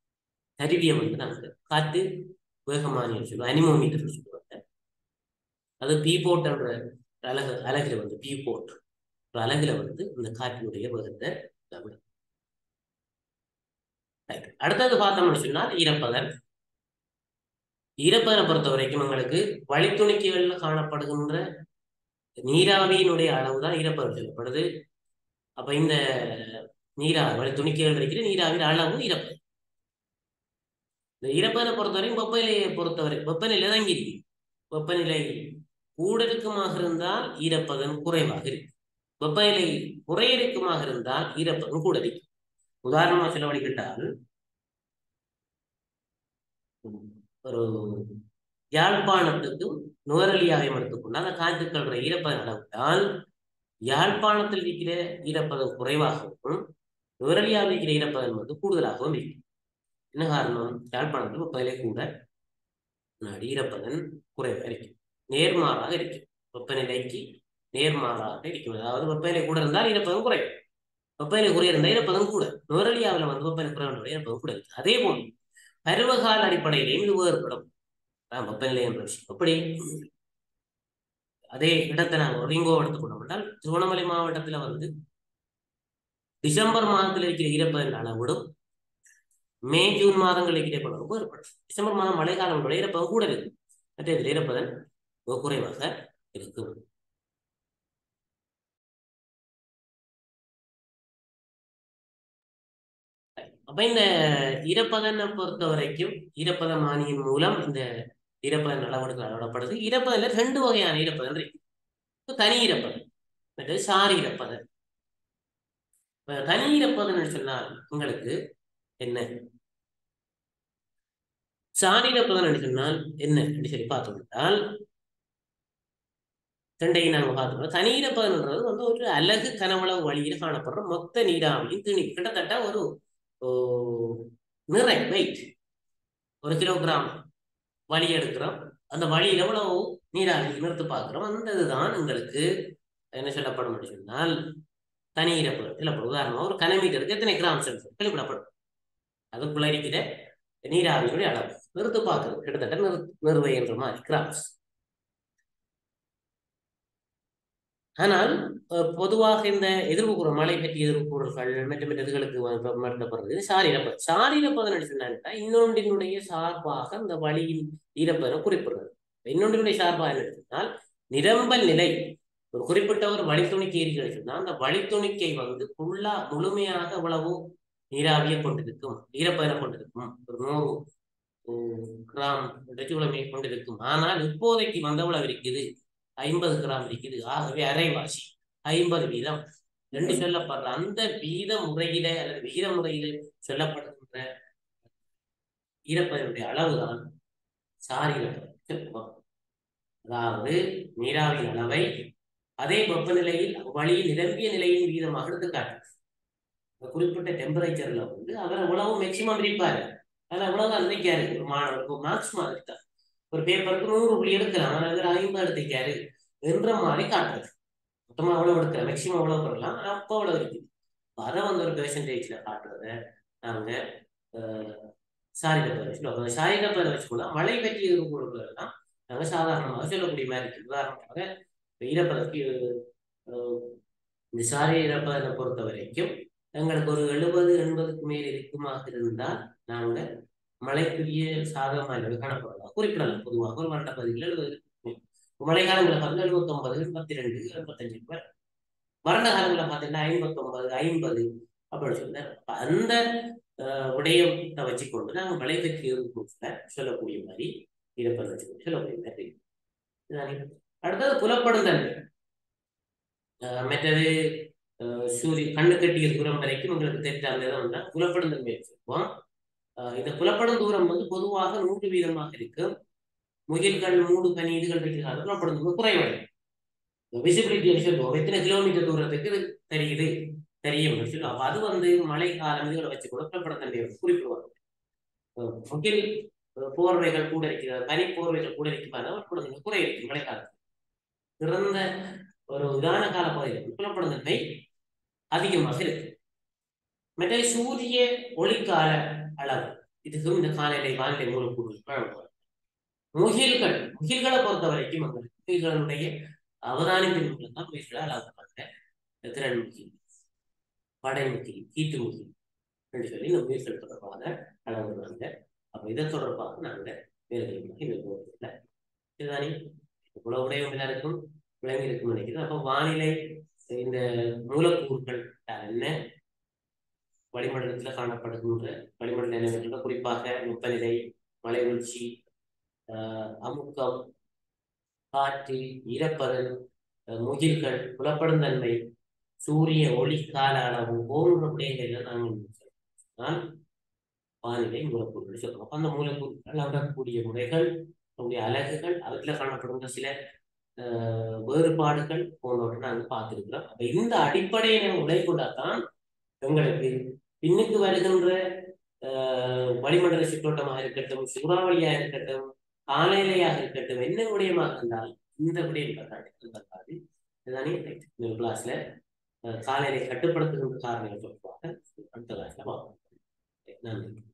கருவியை வந்து நமக்கு காற்று வேகமானி சொல்லுவோம் அனிமோமீட்டர் சொல்லுவாங்க அது பீ போட் என்ற அலகு அலகுல வந்து பீ போட் ஒரு அலகுல வந்து இந்த காற்றினுடைய வேகத்தை அளவிடும். Right. அடுத்தது பார்த்தோம்னு சொன்னால் ஈரப்பதன் ஈரப்பதனை பொறுத்த வரைக்கும் எங்களுக்கு வழித்துணிக்கைகள்ல காணப்படுகின்ற நீராவியினுடைய அளவு தான் ஈரப்பதம் சொல்லப்படுது அப்ப இந்த நீராவி வழித்துணிக்கைகள் இருக்கிற நீராவியின் அளவு ஈரப்பதம் இந்த ஈரப்பதனை பொறுத்தவரைக்கும் வெப்பநிலையை பொறுத்தவரை வெப்பநிலை தான் இங்க இருக்கு வெப்பநிலை கூடலுக்குமாக இருந்தால் ஈரப்பதன் குறைவாக இருக்கு வெப்பநிலை குறையிறக்குமாக இருந்தால் ஈரப்பதன் கூட இருக்கு உதாரணமா செலவழிக்கிட்டால் ஒரு யாழ்ப்பாணத்துக்கும் நுவரலியாவையும் எடுத்துக்கொண்டால் அந்த காற்றுக்கள்ற ஈரப்பதம் அளவிட்டால் யாழ்ப்பாணத்தில் இருக்கிற ஈரப்பதம் குறைவாகவும் நுவரலியாவில் இருக்கிற ஈரப்பதம் வந்து கூடுதலாகவும் இருக்கு என்ன காரணம் யாழ்ப்பாணத்தில் வெப்பநிலை கூட முன்னாடி ஈரப்பதன் குறைவாக இருக்கும் நேர்மாறாக இருக்கும் வெப்பநிலைக்கு நேர்மாறாக இருக்கும் அதாவது வெப்பநிலை கூட இருந்தால் ஈரப்பதம் குறையும் வெப்பநிலை குறைய இருந்தால் ஈரப்பதம் கூட நுவரலியாவில் வந்து வெப்பநிலை குறைந்த ஈரப்பதம் கூட இருக்கு அதே போல் பருவகால அடிப்படையிலையும் இது வேறுபடும் அதான் வெப்பநிலை என்ற விஷயம் எப்படி அதே இடத்தை நாங்கள் ரிங்கோ எடுத்துக்கொண்டோம் என்றால் திருவண்ணாமலை மாவட்டத்துல வந்து டிசம்பர் மாதத்தில் இருக்கிற ஈரப்பதன் அளவிடும் மே ஜூன் மாதங்களில் இருக்கிற படம் வேறுபடும் டிசம்பர் மாதம் மழைக்காலம் ஈரப்பதம் கூட இருக்கு மற்ற இதில் ஈரப்பதன் மிக குறைவாக இருக்கும் அப்ப இந்த ஈரப்பதனை பொறுத்த வரைக்கும் ஈரப்பதமானியின் மூலம் இந்த ஈரப்பதன் அளவெடுக்க அளவிடப்படுது ஈரப்பதன்ல ரெண்டு வகையான ஈரப்பதன் இருக்கு இப்ப தனி ஈரப்பதன் மற்றது சாரி ஈரப்பதன் இப்ப தனி ஈரப்பதன் சொன்னால் உங்களுக்கு என்ன சாரி ஈரப்பதன் சொன்னால் என்ன அப்படின்னு சொல்லி பார்த்தோம்னால் ரெண்டையும் நாங்க பார்த்தோம் தனி ஈரப்பதன்ன்றது வந்து ஒரு அலகு கனவளவு வழியில் காணப்படுற மொத்த நீராவியும் திணி கிட்டத்தட்ட ஒரு ஓ, நிறை வெயிட் ஒரு கிலோகிராம் வழி எடுக்கிறோம் அந்த வழியில எவ்வளவு நீராவி நிறுத்து பார்க்கிறோம் அந்த இதுதான் உங்களுக்கு என்ன சொல்லப்படும் அப்படின்னு சொன்னால் தனி ஈரப்பதம் சொல்லப்படும் உதாரணமா ஒரு கனமீட்டருக்கு எத்தனை கிராம் செல்சியஸ் வெளிப்படப்படும் அதுக்குள்ள இருக்கிற நீராவியினுடைய அளவு நிறுத்து பார்க்கிறது கிட்டத்தட்ட நிறு நிறுவை என்ற மாதிரி கிராம்ஸ் ஆனால் அஹ், பொதுவாக இந்த எதிர்ப்பு கூற மழை பற்றிய எதிர்ப்பு கூறல்கள் மற்ற மற்ற இதுகளுக்கு நடத்தப்படுறது சாரீரப்பதம் சாரீரப்பதம் சொன்னா இன்னொன்றினுடைய சார்பாக இந்த வழியின் ஈரப்பதம் குறிப்பிடுறது இன்னொன்றினுடைய சார்பாக என்ன சொன்னால் நிரம்பல் நிலை ஒரு குறிப்பிட்ட ஒரு வழித்துணிக்கை இருக்கிறது சொன்னால் அந்த வழித்துணிக்கை வந்து ஃபுல்லா முழுமையாக எவ்வளவு நீராவியை கொண்டிருக்கும் ஈரப்பதனை கொண்டிருக்கும் ஒரு நூறு உம், கிராம் டச்சுளமையை கொண்டிருக்கும் ஆனால் இப்போதைக்கு வந்தவளவு இருக்குது ஐம்பது கிராம் இருக்குது ஆகவே அரைவாசி ஐம்பது வீதம் என்று சொல்லப்படுற அந்த வீத முறையில அல்லது விகித முறையில சொல்லப்படுகின்ற ஈரப்பதனுடைய அளவுதான் சாரி ஈரப்பதம் அதாவது நீராவியின் அளவை அதே வெப்பநிலையில் வழியில் நிரம்பிய நிலையின் வீதமாக எடுத்து காட்டும் ஒரு குறிப்பிட்ட டெம்பரேச்சர்ல வந்து அவர் எவ்வளவு மேக்சிமம் இருப்பாரு அதில் எவ்வளவு நினைக்காரு ஒரு மாணவருக்கு மார்க்ஸ் மாதிரி தான் ஒரு பேப்பருக்கு நூறு புள்ளி எடுக்கலாம் ஆனால் இவர் ஐம்பது எடுத்துக்காரு என்ற மாதிரி காட்டுறது மொத்தமா அவ்வளவு எடுக்கல மேக்சிமம் அவ்வளவு பெறலாம் ஆனா அப்போ அவ்வளவு இருக்குது அப்ப அதை வந்து ஒரு பெர்சன்டேஜ்ல காட்டுறத நாங்க சாரி கப்பலை வச்சுக்கணும் அந்த சாரி கப்பலை வச்சுக்கணும் மழை பற்றி இருக்கிறது தான் நாங்க சாதாரணமாக சொல்லக்கூடிய மாதிரி இருக்கு உதாரணமாக இப்ப ஈரப்பதற்கு அஹ், இந்த சாரி ஈரப்பதனை பொறுத்த வரைக்கும் எங்களுக்கு ஒரு எழுபது எண்பதுக்கு மேல் இருக்குமாக இருந்தால் நாங்க மழைக்குரிய சாதகமாக காணப்படலாம் குறிப்பிடலாம் பொதுவாக ஒரு வருட பகுதியில் எழுபது மழை காலங்களில் பார்த்தா எழுபத்தொன்பது எண்பத்தி ரெண்டு எண்பத்தஞ்சு பேர் வறண்ட காலங்களில் பார்த்தீங்கன்னா ஐம்பத்தொன்பது ஐம்பது அப்படின்னு சொல்லி அப்ப அந்த அஹ், விடயத்தை வச்சுக்கொண்டு நாங்கள் மழை பற்றி சொல்லக்கூடிய மாதிரி இருப்பதை வச்சுக்கொண்டு சொல்லக்கூடிய மாதிரி இதுதானே? அடுத்தது புலப்படும் தன்மை அஹ், மற்றது அஹ், சூரிய கண்ணு கட்டிய தூரம் வரைக்கும் உங்களுக்கு தெரிஞ்சாங்க தான் புலப்படும் தன்மை வச்சிருப்போம் அஹ், இந்த புலப்படும் தூரம் வந்து பொதுவாக நூறு வீதமாக இருக்கு முகில்கள் மூடு பனி இதுகள் இருக்கிறார்கள் புலப்படும் தூரம் குறைவடையும் விசிபிலிட்டி சொல்லுவோம் எத்தனை கிலோமீட்டர் தூரத்துக்கு இது தெரியுது தெரியும் சொல்லுவோம் அப்ப அது வந்து மழை காலம் இதுகளை வச்சு கூட புலப்படும் தன்மையை வந்து குறிப்பிடுவாங்க அஹ், முகில் அஹ், போர்வைகள் கூட இருக்கிறது பனி போர்வைகள் கூட இருக்கிறது புலப்படும் தன்மை குறை இருக்கு மழை காலத்தில் சிறந்த ஒரு இதான கால பகுதியில் புலப்படும் தன்மை அதிகமாக இருக்கு மற்ற சூரிய ஒளிக்கால அளவு இதுக்கும் இந்த காலநிலை வானிலை மூலக்கூறு வழங்குவார் முகில்கள் முகில்களை பொறுத்த வரைக்கும் உங்களுக்கு உயிர்களுடைய அவதானிப்பின் மூலம் தான் உயிர்களை அளவுப்படுற திறன்முகி படைமுகி கீட்டுமுகி என்று சொல்லி இந்த உயிர்கள் தொடர்பாக அளவிடுறாங்க அப்ப இதை தொடர்பாக நாங்க வேலைகள் இந்த போகிறதில்ல இதுதானே உலகுடைய எல்லாருக்கும் விளங்கி இருக்கும் நினைக்கிறேன் அப்போ வானிலை இந்த மூலக்கூறுகள் என்ன வளிமண்டலத்தில் காணப்படுகின்ற வளிமண்டல நிலைமைகள் குறிப்பாக வெப்பநிலை மழை வீழ்ச்சி ஆஹ் அமுக்கம் காற்று ஈரப்பதன் அஹ் முகில்கள் புலப்படும் தன்மை சூரிய ஒளி கால அளவு போன்ற விடயங்களை நாங்கள் நான் வானிலை மூலக்கூறுகள் சொல்றோம் அப்ப அந்த மூலக்கூறுகள் அவரக்கூடிய முறைகள் அவருடைய அலகுகள் அவற்றில் காணப்படுகின்ற சில ஆஹ் வேறுபாடுகள் போன்றவற்றை நாங்கள் பார்த்திருக்கிறோம் அப்ப இந்த அடிப்படையை உடை கொண்டாதான் எங்களுக்கு பின்னுக்கு வருகின்ற ஆஹ் வளிமண்டல சிற்றோட்டமாக இருக்கட்டும் சூறாவளியாக இருக்கட்டும் காலநிலையாக இருக்கட்டும் என்ன விடயமாக இருந்தால் இந்த விடயம் கட்டாது இதுதானே இந்த கிளாஸ்ல காலநிலை கட்டுப்படுத்துகின்ற காரணங்கள் தொடர்பாக அடுத்த கிளாஸ்ல பார்ப்போம் நன்றி